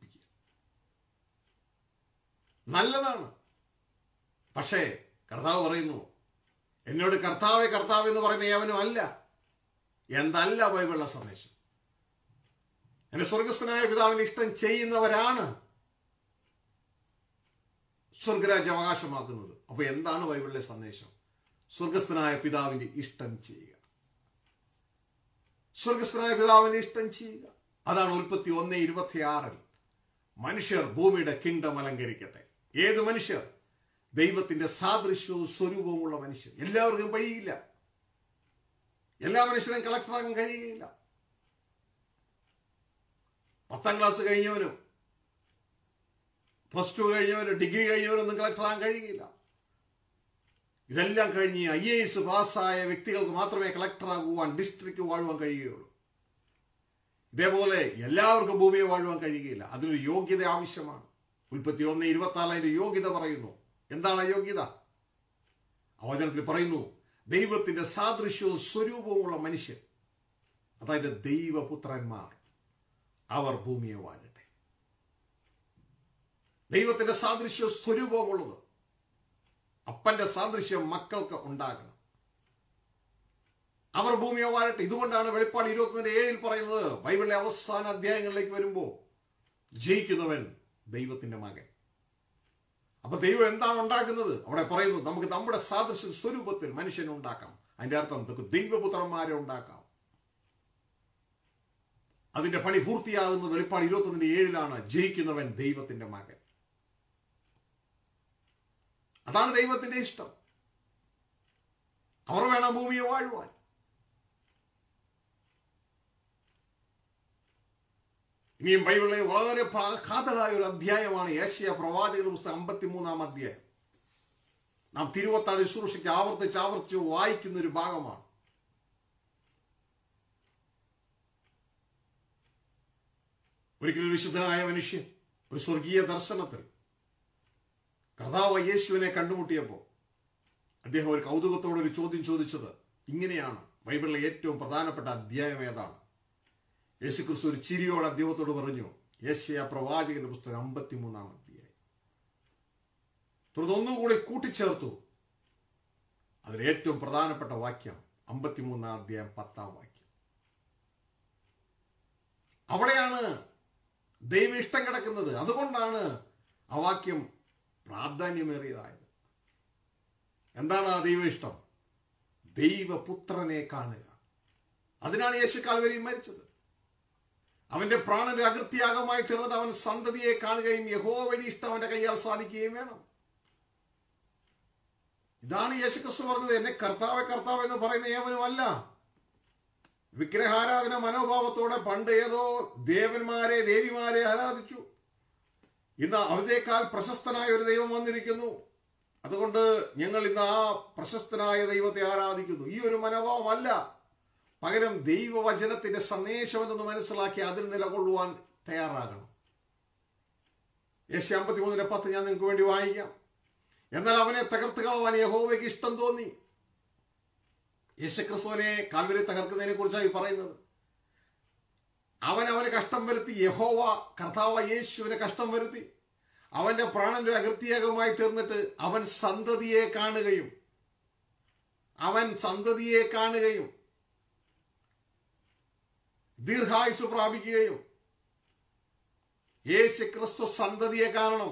[SPEAKER 1] നല്ലതാണ് പക്ഷേ കർത്താവ് പറയുന്നു എന്നോട് കർത്താവെ കർത്താവ് എന്ന് പറയുന്ന ഏവനും അല്ല എന്തല്ല ബൈബിളിലെ സന്ദേശം എന്റെ സ്വർഗസ്ഥനായ പിതാവിന്റെ ഇഷ്ടം ചെയ്യുന്നവരാണ് സ്വർഗരാജ്യം അവകാശമാക്കുന്നത് അപ്പൊ എന്താണ് ബൈബിളിലെ സന്ദേശം സ്വർഗസ്ഥനായ പിതാവിന്റെ ഇഷ്ടം ചെയ്യുക സ്വർഗസ്ഥനായ പിതാവിന്റെ ഇഷ്ടം ചെയ്യുക അതാണ് ഉൽപ്പത്തി ഒന്ന് ഇരുപത്തിയാറിൽ മനുഷ്യർ ഭൂമിയുടെ കിണ്ടം അലങ്കരിക്കട്ടെ ഏത് മനുഷ്യർ ദൈവത്തിന്റെ സാദൃശ്യവും സ്വരൂപവുമുള്ള മനുഷ്യർ എല്ലാവർക്കും കഴിയില്ല എല്ലാ മനുഷ്യരും കളക്ടറാകാൻ കഴിയുകയില്ല പത്താം ക്ലാസ് കഴിഞ്ഞവനും പ്ലസ് ടു കഴിഞ്ഞവനും ഡിഗ്രി കഴിഞ്ഞവനൊന്നും കളക്ടറാകാൻ കഴിയില്ല ഇതെല്ലാം കഴിഞ്ഞ് ഐ എ എസ് പാസ്സായ വ്യക്തികൾക്ക് മാത്രമേ കളക്ടറാകുവാൻ ഡിസ്ട്രിക്ട് വാഴുവാൻ കഴിയുകയുള്ളൂ ഇതേപോലെ എല്ലാവർക്കും ഭൂമിയെ വാഴുവാൻ കഴിയുകയില്ല അതിനൊരു യോഗ്യത ആവശ്യമാണ് ഉൽപ്പത്തി ഒന്ന് ഇരുപത്തി അതിന്റെ യോഗ്യത പറയുന്നു എന്താണ് ആ യോഗ്യത അവചനത്തിൽ പറയുന്നു ദൈവത്തിന്റെ സാദൃശ്യവും സ്വരൂപവുമുള്ള മനുഷ്യൻ അതായത് ദൈവപുത്രന്മാർ അവർ ഭൂമിയെ വാഴട്ടെ ദൈവത്തിന്റെ സാദൃശ്യവും സ്വരൂപവുമുള്ളത് അപ്പന്റെ സാദൃശ്യം മക്കൾക്ക് ഉണ്ടാകണം അവർ ഭൂമിയെ വാഴട്ടെ ഇതുകൊണ്ടാണ് വെളിപ്പാട് ഇരുപത്തിൻ്റെ ഏഴിൽ പറയുന്നത് ബൈബിളിലെ അവസാന അധ്യായങ്ങളിലേക്ക് വരുമ്പോൾ ജയിക്കുന്നവൻ ദൈവത്തിന്റെ മകൻ അപ്പൊ ദൈവം എന്താണ് ഉണ്ടാക്കുന്നത് അവിടെ പറയുന്നു നമുക്ക് നമ്മുടെ സാദൃശ്യ സ്വരൂപത്തിൽ മനുഷ്യനെ ഉണ്ടാക്കാം അതിന്റെ അർത്ഥം നമുക്ക് ദൈവപുത്രന്മാരെ ഉണ്ടാക്കാം അതിന്റെ പണി പൂർത്തിയാകുന്നത് വെളിപ്പാട് ഇരുപത്തൊന്നിന്റെ ഏഴിലാണ് ജയിക്കുന്നവൻ ദൈവത്തിന്റെ മകൻ അതാണ് ദൈവത്തിന്റെ ഇഷ്ടം അവർ വേണം ഭൂമിയെ വാഴുവാൻ ഇനിയും ബൈബിളിലെ വളരെ പ്രഘാതമായ ഒരു അധ്യായമാണ് ഏഷ്യ പ്രവാചകരുടെ പുസ്തകം അമ്പത്തിമൂന്നാം അധ്യായം നാം തിരുവത്താട് ശുശ്രൂഷയ്ക്ക് ആവർത്തിച്ച് ആവർത്തിച്ച് വായിക്കുന്ന ഒരു ഭാഗമാണ് ഒരിക്കലും വിശുദ്ധനായ മനുഷ്യൻ ഒരു സ്വർഗീയ ദർശനത്തിൽ കർത്താവ് യേശുവിനെ കണ്ടുമുട്ടിയപ്പോൾ അദ്ദേഹം ഒരു കൗതുകത്തോടെ ഒരു ചോദ്യം ചോദിച്ചത് ഇങ്ങനെയാണ് ബൈബിളിലെ ഏറ്റവും പ്രധാനപ്പെട്ട അധ്യായം ഏതാണ് യേശുക്രിസ്തു ഒരു ചിരിയോട് അദ്ദേഹത്തോട് പറഞ്ഞു യേശയ പ്രവാചകന്റെ പുസ്തകം അമ്പത്തിമൂന്നാം അധ്യായം തുടർന്ന് ഒന്നുകൂടി കൂട്ടിച്ചേർത്തു അതിൽ ഏറ്റവും പ്രധാനപ്പെട്ട വാക്യം അമ്പത്തിമൂന്നാം അധ്യായം പത്താം വാക്യം അവിടെയാണ് ദൈവ ഇഷ്ടം കിടക്കുന്നത് അതുകൊണ്ടാണ് ആ വാക്യം പ്രാധാന്യമേറിയതായത് എന്താണ് ആ ദൈവ ഇഷ്ടം ദൈവപുത്രനെ കാണുക അതിനാണ് യേശു കാൽവരി മരിച്ചത് അവന്റെ പ്രാണന്റെ അകൃത്യാഗമായി തീർന്നത് അവൻ സന്തതിയെ കാണുകയും യഹോവഴി ഇഷ്ടം അവന്റെ കൈയാൽ സാധിക്കുകയും വേണം ഇതാണ് യേശുക്രിസ്തു പറഞ്ഞത് എന്നെ കർത്താവ് കർത്താവ് എന്ന് പറയുന്ന ഏവനുമല്ല വിഗ്രഹാരാധന മനോഭാവത്തോടെ പണ്ട് ഏതോ ദേവന്മാരെ ദേവിമാരെ ആരാധിച്ചു ഇന്ന് അവതേക്കാൾ പ്രശസ്തനായ ഒരു ദൈവം വന്നിരിക്കുന്നു അതുകൊണ്ട് ഞങ്ങൾ ഇന്ന് ആ പ്രശസ്തനായ ദൈവത്തെ ആരാധിക്കുന്നു ഈ ഒരു മനോഭാവമല്ല പകരം ദൈവവചനത്തിന്റെ സന്ദേശം എന്തെന്ന് മനസ്സിലാക്കി അതിൽ നിലകൊള്ളുവാൻ തയ്യാറാകണം യേശു അമ്പത്തി മൂന്നിന്റെ പത്ത് ഞാൻ നിങ്ങൾക്ക് വേണ്ടി വായിക്കാം എന്നാൽ അവനെ തകർത്ത് കളവാൻ യഹോവയ്ക്ക് ഇഷ്ടം തോന്നി യേശുക്രിസ്തുവിനെ കാൽവരി തകർക്കുന്നതിനെ കുറിച്ചായി പറയുന്നത് അവൻ അവന് കഷ്ടം വരുത്തി യഹോവ കർത്താവ് യേശുവിനെ കഷ്ടം വരുത്തി അവന്റെ പ്രാണന്റെ അകൃത്യാഗമായി തീർന്നിട്ട് അവൻ സന്തതിയെ കാണുകയും അവൻ സന്തതിയെ കാണുകയും ദീർഘായുസ് പ്രാപിക്കുകയും യേശു ക്രിസ്തു സന്തതിയെ കാരണം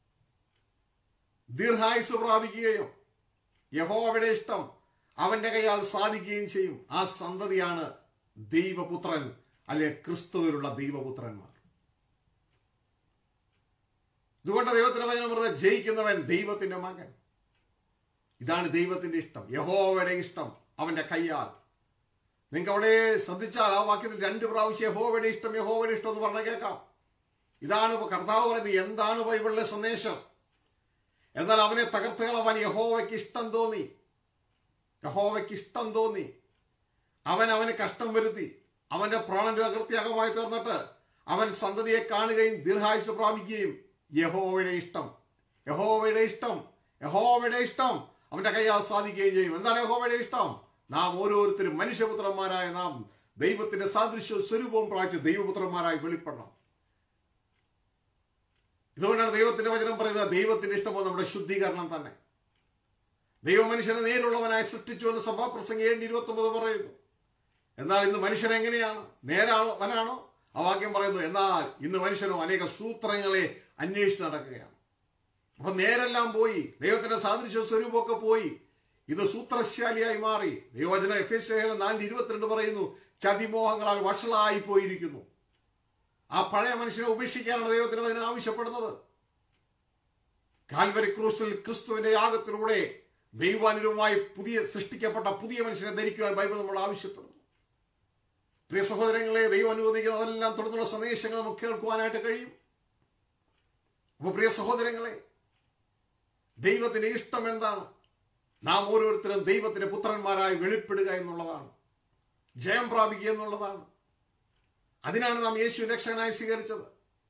[SPEAKER 1] ദീർഘായുസ് പ്രാപിക്കുകയും യഹോവയുടെ ഇഷ്ടം അവന്റെ കൈയാൽ സാധിക്കുകയും ചെയ്യും ആ സന്തതിയാണ് ദൈവപുത്രൻ അല്ലെ ക്രിസ്തുവിലുള്ള ദൈവപുത്രന്മാർ ഇതുകൊണ്ട് ദൈവത്തിന്റെ വചനം പറഞ്ഞത് ജയിക്കുന്നവൻ ദൈവത്തിന്റെ മകൻ ഇതാണ് ദൈവത്തിന്റെ ഇഷ്ടം യഹോവയുടെ ഇഷ്ടം അവന്റെ കയ്യാൽ നിങ്ങൾക്ക് അവിടെ ശ്രദ്ധിച്ചാൽ ആ വാക്യത്തിൽ രണ്ട് പ്രാവശ്യം യഹോവയുടെ ഇഷ്ടം യഹോവയുടെ ഇഷ്ടം എന്ന് പറഞ്ഞ കേൾക്കാം ഇതാണ് ഇപ്പൊ കർത്താവ് പറയുന്നത് എന്താണ് ബൈബിളിലെ സന്ദേശം എന്നാൽ അവനെ തകർത്ത് കളവാൻ യഹോവയ്ക്ക് ഇഷ്ടം തോന്നി യഹോവയ്ക്ക് ഇഷ്ടം തോന്നി അവൻ അവന് കഷ്ടം വരുത്തി അവന്റെ പ്രാണന്റെ അകൃത്യാഗമായി തീർന്നിട്ട് അവൻ സന്തതിയെ കാണുകയും ദീർഘായുസ് പ്രാപിക്കുകയും യഹോവയുടെ ഇഷ്ടം യഹോവയുടെ ഇഷ്ടം യഹോവയുടെ ഇഷ്ടം അവന്റെ കൈയാൽ സാധിക്കുകയും ചെയ്യും എന്താണ് യഹോവയുടെ ഇഷ്ടം നാം ഓരോരുത്തരും മനുഷ്യപുത്രന്മാരായ നാം ദൈവത്തിന്റെ സാദൃശ്യ സ്വരൂപവും പ്രാപിച്ച് ദൈവപുത്രന്മാരായി വെളിപ്പെടണം ഇതുകൊണ്ടാണ് ദൈവത്തിന്റെ വചനം പറയുന്നത് ദൈവത്തിന്റെ ഇഷ്ടമോ നമ്മുടെ ശുദ്ധീകരണം തന്നെ ദൈവമനുഷ്യനെ നേരുള്ളവനായി സൃഷ്ടിച്ചു എന്ന് സഭാപ്രസംഗം ഏഴ് ഇരുപത്തി ഒമ്പത് പറയുന്നു എന്നാൽ ഇന്ന് മനുഷ്യൻ എങ്ങനെയാണ് നേരാളവനാണോ ആ വാക്യം പറയുന്നു എന്നാൽ ഇന്ന് മനുഷ്യനോ അനേക സൂത്രങ്ങളെ അന്വേഷിച്ച് നടക്കുകയാണ് അപ്പൊ നേരെല്ലാം പോയി ദൈവത്തിന്റെ സാദൃശ്യ സ്വരൂപമൊക്കെ പോയി ഇത് സൂത്രശാലിയായി മാറി ദൈവവചന എഫ് എസ് നാലിന് ഇരുപത്തിരണ്ട് പറയുന്നു ചതിമോഹങ്ങളാൽ വഷളായി പോയിരിക്കുന്നു ആ പഴയ മനുഷ്യനെ ഉപേക്ഷിക്കാനാണ് ദൈവത്തിന് അതിന് ആവശ്യപ്പെടുന്നത് കാൽവരി ക്രൂസിൽ ക്രിസ്തുവിന്റെ യാഗത്തിലൂടെ ദൈവാനുരവുമായി പുതിയ സൃഷ്ടിക്കപ്പെട്ട പുതിയ മനുഷ്യനെ ധരിക്കുവാൻ ബൈബിൾ നമ്മൾ ആവശ്യപ്പെടുന്നു പ്രിയ സഹോദരങ്ങളെ ദൈവം അനുവദിക്കുന്ന അതെല്ലാം തുടർന്നുള്ള സന്ദേശങ്ങൾ നമുക്ക് കേൾക്കുവാനായിട്ട് കഴിയും അപ്പൊ പ്രിയ സഹോദരങ്ങളെ ദൈവത്തിന്റെ ഇഷ്ടം എന്താണ് നാം ഓരോരുത്തരും ദൈവത്തിന്റെ പുത്രന്മാരായി വെളിപ്പെടുക എന്നുള്ളതാണ് ജയം പ്രാപിക്കുക എന്നുള്ളതാണ് അതിനാണ് നാം യേശു രക്ഷകനായി സ്വീകരിച്ചത്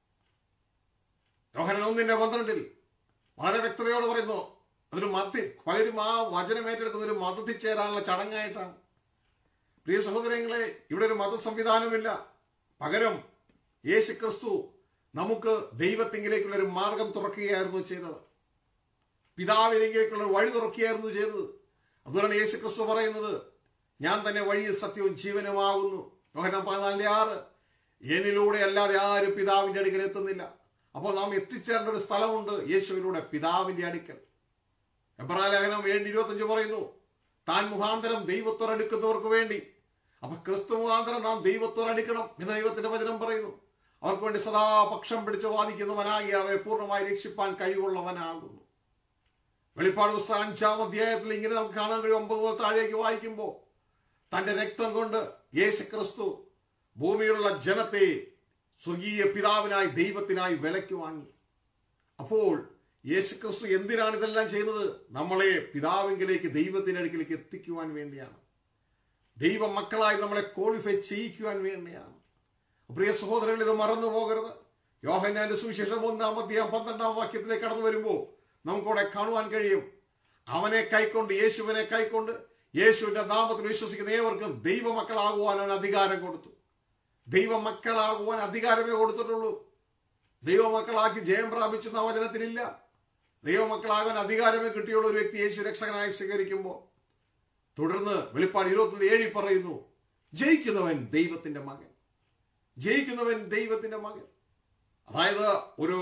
[SPEAKER 1] യോഹനൻ ഒന്നിന്റെ പന്ത്രണ്ടിൽ വളരെ വ്യക്തതയോട് പറയുന്നു അതൊരു മതി പലരും ആ വചനം ഏറ്റെടുക്കുന്ന ഒരു മതത്തിൽ ചേരാനുള്ള ചടങ്ങായിട്ടാണ് പ്രിയ സഹോദരങ്ങളെ ഇവിടെ ഒരു മത സംവിധാനമില്ല പകരം യേശു ക്രിസ്തു നമുക്ക് ദൈവത്തിങ്കിലേക്കുള്ള ഒരു മാർഗം തുറക്കുകയായിരുന്നു ചെയ്തത് പിതാവിലേക്കുള്ള ഒരു വഴി തുറക്കുകയായിരുന്നു ചെയ്തത് അതുകൊണ്ടാണ് യേശു ക്രിസ്തു പറയുന്നത് ഞാൻ തന്നെ വഴിയും സത്യവും ജീവനുമാകുന്നു യോഹനം പതിനാലിന്റെ ആറ് എന്നിലൂടെ അല്ലാതെ ആരും പിതാവിന്റെ അടുക്കൽ എത്തുന്നില്ല അപ്പോൾ നാം എത്തിച്ചേരേണ്ട ഒരു സ്ഥലമുണ്ട് യേശുവിലൂടെ പിതാവിന്റെ അടുക്കൽ എബ്രാലേഖനം ഏഴ് ഇരുപത്തഞ്ച് പറയുന്നു താൻ മുഖാന്തരം ദൈവത്തോടടുക്കുന്നവർക്ക് വേണ്ടി അപ്പൊ ക്രിസ്തു മുഖാന്തരം നാം ദൈവത്തോടടുക്കണം എന്ന് ദൈവത്തിന്റെ വചനം പറയുന്നു അവർക്ക് വേണ്ടി സദാ പക്ഷം പിടിച്ച് വാദിക്കുന്നവനാകി അവയെ പൂർണ്ണമായി രക്ഷിപ്പാൻ കഴിവുള്ളവനാകുന്നു വെളിപ്പാട് പുസ്തകം അഞ്ചാം അധ്യായത്തിൽ ഇങ്ങനെ നമുക്ക് കാണാൻ കഴിയും ഒമ്പത് മുതൽ താഴേക്ക് വായിക്കുമ്പോൾ തന്റെ രക്തം കൊണ്ട് യേശു ക്രിസ്തു ഭൂമിയിലുള്ള ജനത്തെ സ്വർഗീയ പിതാവിനായി ദൈവത്തിനായി വിലയ്ക്ക് വാങ്ങി അപ്പോൾ യേശുക്രിസ്തു എന്തിനാണ് ഇതെല്ലാം ചെയ്യുന്നത് നമ്മളെ പിതാവിങ്കിലേക്ക് ദൈവത്തിന്റെ അടുക്കിലേക്ക് എത്തിക്കുവാൻ വേണ്ടിയാണ് ദൈവ മക്കളായി നമ്മളെ ക്വാളിഫൈ ചെയ്യിക്കുവാൻ വേണ്ടിയാണ് പ്രിയ സഹോദരങ്ങൾ ഇത് മറന്നു പോകരുത് യോഹന്നാന്റെ സുവിശേഷം ഒന്നാം അധ്യായം പന്ത്രണ്ടാം വാക്യത്തിലേക്ക് കടന്നു വരുമ്പോൾ നമുക്കവിടെ കാണുവാൻ കഴിയും അവനെ കൈക്കൊണ്ട് യേശുവിനെ കൈക്കൊണ്ട് യേശുവിന്റെ നാമത്തിൽ വിശ്വസിക്കുന്ന ഏവർക്കും ദൈവമക്കളാകുവാൻ അവൻ അധികാരം കൊടുത്തു ദൈവമക്കളാകുവാൻ അധികാരമേ കൊടുത്തിട്ടുള്ളൂ ദൈവമക്കളാക്കി ജയം പ്രാപിച്ചെന്ന വചനത്തിലില്ല ദൈവമക്കളാകാൻ അധികാരമേ കിട്ടിയുള്ള ഒരു വ്യക്തി യേശു രക്ഷകനായി സ്വീകരിക്കുമ്പോൾ തുടർന്ന് വെളിപ്പാട് ഇരുപത്തി ഏഴിൽ പറയുന്നു ജയിക്കുന്നവൻ ദൈവത്തിന്റെ മകൻ ജയിക്കുന്നവൻ ദൈവത്തിന്റെ മകൻ അതായത് ഒരു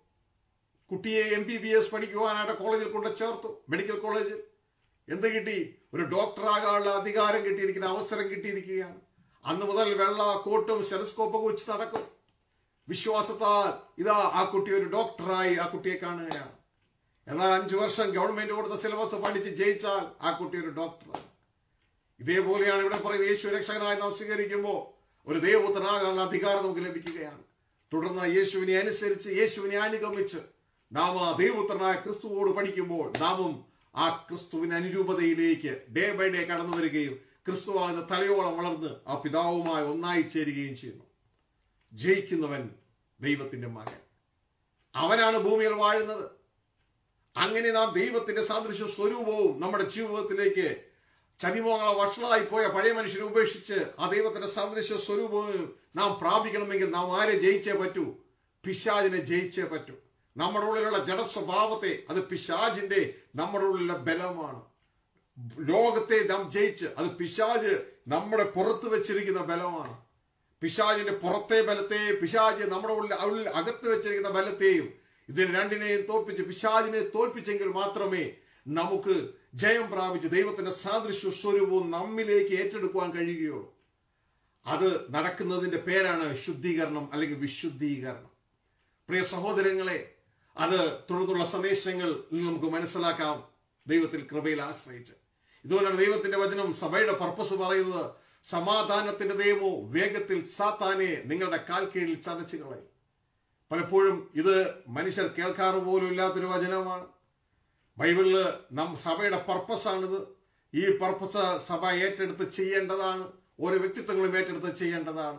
[SPEAKER 1] കുട്ടിയെ എം ബി ബി എസ് പഠിക്കുവാനായിട്ട് കോളേജിൽ കൊണ്ട് ചേർത്തു മെഡിക്കൽ കോളേജിൽ എന്ത് കിട്ടി ഒരു ഡോക്ടറാകാനുള്ള അധികാരം കിട്ടിയിരിക്കുന്ന അവസരം കിട്ടിയിരിക്കുകയാണ് അന്ന് മുതൽ വെള്ള കോട്ടും സ്റ്റെലസ്കോപ്പൊക്കെ വെച്ച് നടക്കും വിശ്വാസത്താൽ ഇതാ ആ കുട്ടി ഒരു ഡോക്ടറായി ആ കുട്ടിയെ കാണുകയാണ് എന്നാൽ അഞ്ചു വർഷം ഗവൺമെന്റ് കൊടുത്ത സിലബസ് പഠിച്ച് ജയിച്ചാൽ ആ കുട്ടി ഒരു ഡോക്ടറാണ് ഇതേപോലെയാണ് ഇവിടെ പറയുന്നത് യേശു രക്ഷകനായി നാം സ്വീകരിക്കുമ്പോൾ ഒരു ദൈവപുത്രനാകാനുള്ള അധികാരം നമുക്ക് ലഭിക്കുകയാണ് തുടർന്ന് യേശുവിനെ അനുസരിച്ച് യേശുവിനെ അനുഗമിച്ച് നാം ആ ദൈവപുത്രനായ ക്രിസ്തുവോട് പഠിക്കുമ്പോൾ നാമും ആ ക്രിസ്തുവിന് അനുരൂപതയിലേക്ക് ഡേ ബൈ ഡേ കടന്നു വരികയും ക്രിസ്തുവാകുന്ന തലയോളം വളർന്ന് ആ പിതാവുമായി ഒന്നായി ചേരുകയും ചെയ്യുന്നു ജയിക്കുന്നവൻ ദൈവത്തിന്റെ മകൻ അവനാണ് ഭൂമിയിൽ വാഴുന്നത് അങ്ങനെ നാം ദൈവത്തിന്റെ സാദൃശ്യ സ്വരൂപവും നമ്മുടെ ജീവിതത്തിലേക്ക് ചതിമോങ്ങളെ വഷളായി പോയ പഴയ മനുഷ്യനെ ഉപേക്ഷിച്ച് ആ ദൈവത്തിന്റെ സാദൃശ്യ സ്വരൂപവും നാം പ്രാപിക്കണമെങ്കിൽ നാം ആരെ ജയിച്ചേ പറ്റൂ പിശാജിനെ ജയിച്ചേ പറ്റൂ നമ്മുടെ ഉള്ളിലുള്ള ജഡസ്വഭാവത്തെ അത് പിശാജിന്റെ നമ്മുടെ ഉള്ളിലുള്ള ബലമാണ് ലോകത്തെ നാം ജയിച്ച് അത് പിശാജ് നമ്മുടെ പുറത്ത് വെച്ചിരിക്കുന്ന ബലമാണ് പിശാചിന്റെ പുറത്തെ ബലത്തെ പിശാജ് നമ്മുടെ ഉള്ളിൽ ഉള്ളിൽ അകത്ത് വെച്ചിരിക്കുന്ന ബലത്തെയും ഇതിന് രണ്ടിനെയും തോൽപ്പിച്ച് പിശാചിനെ തോൽപ്പിച്ചെങ്കിൽ മാത്രമേ നമുക്ക് ജയം പ്രാപിച്ച് ദൈവത്തിന്റെ സാദൃശ്യ സ്വരൂപവും നമ്മിലേക്ക് ഏറ്റെടുക്കുവാൻ കഴിയുകയുള്ളൂ അത് നടക്കുന്നതിന്റെ പേരാണ് ശുദ്ധീകരണം അല്ലെങ്കിൽ വിശുദ്ധീകരണം പ്രിയ സഹോദരങ്ങളെ അത് തുടർന്നുള്ള സന്ദേശങ്ങൾ നമുക്ക് മനസ്സിലാക്കാം ദൈവത്തിൽ കൃപയിൽ ആശ്രയിച്ച് ഇതുകൊണ്ടാണ് ദൈവത്തിന്റെ വചനം സഭയുടെ പർപ്പസ് പറയുന്നത് സമാധാനത്തിന്റെ ദൈവമോ വേഗത്തിൽ സാത്താനെ നിങ്ങളുടെ കാൽ കീഴിൽ ചതച്ചു കളയും പലപ്പോഴും ഇത് മനുഷ്യർ കേൾക്കാറ് പോലും ഇല്ലാത്തൊരു വചനമാണ് ബൈബിളില് നം സഭയുടെ പർപ്പസാണിത് ഈ പർപ്പസ് സഭ ഏറ്റെടുത്ത് ചെയ്യേണ്ടതാണ് ഓരോ വ്യക്തിത്വങ്ങളും ഏറ്റെടുത്ത് ചെയ്യേണ്ടതാണ്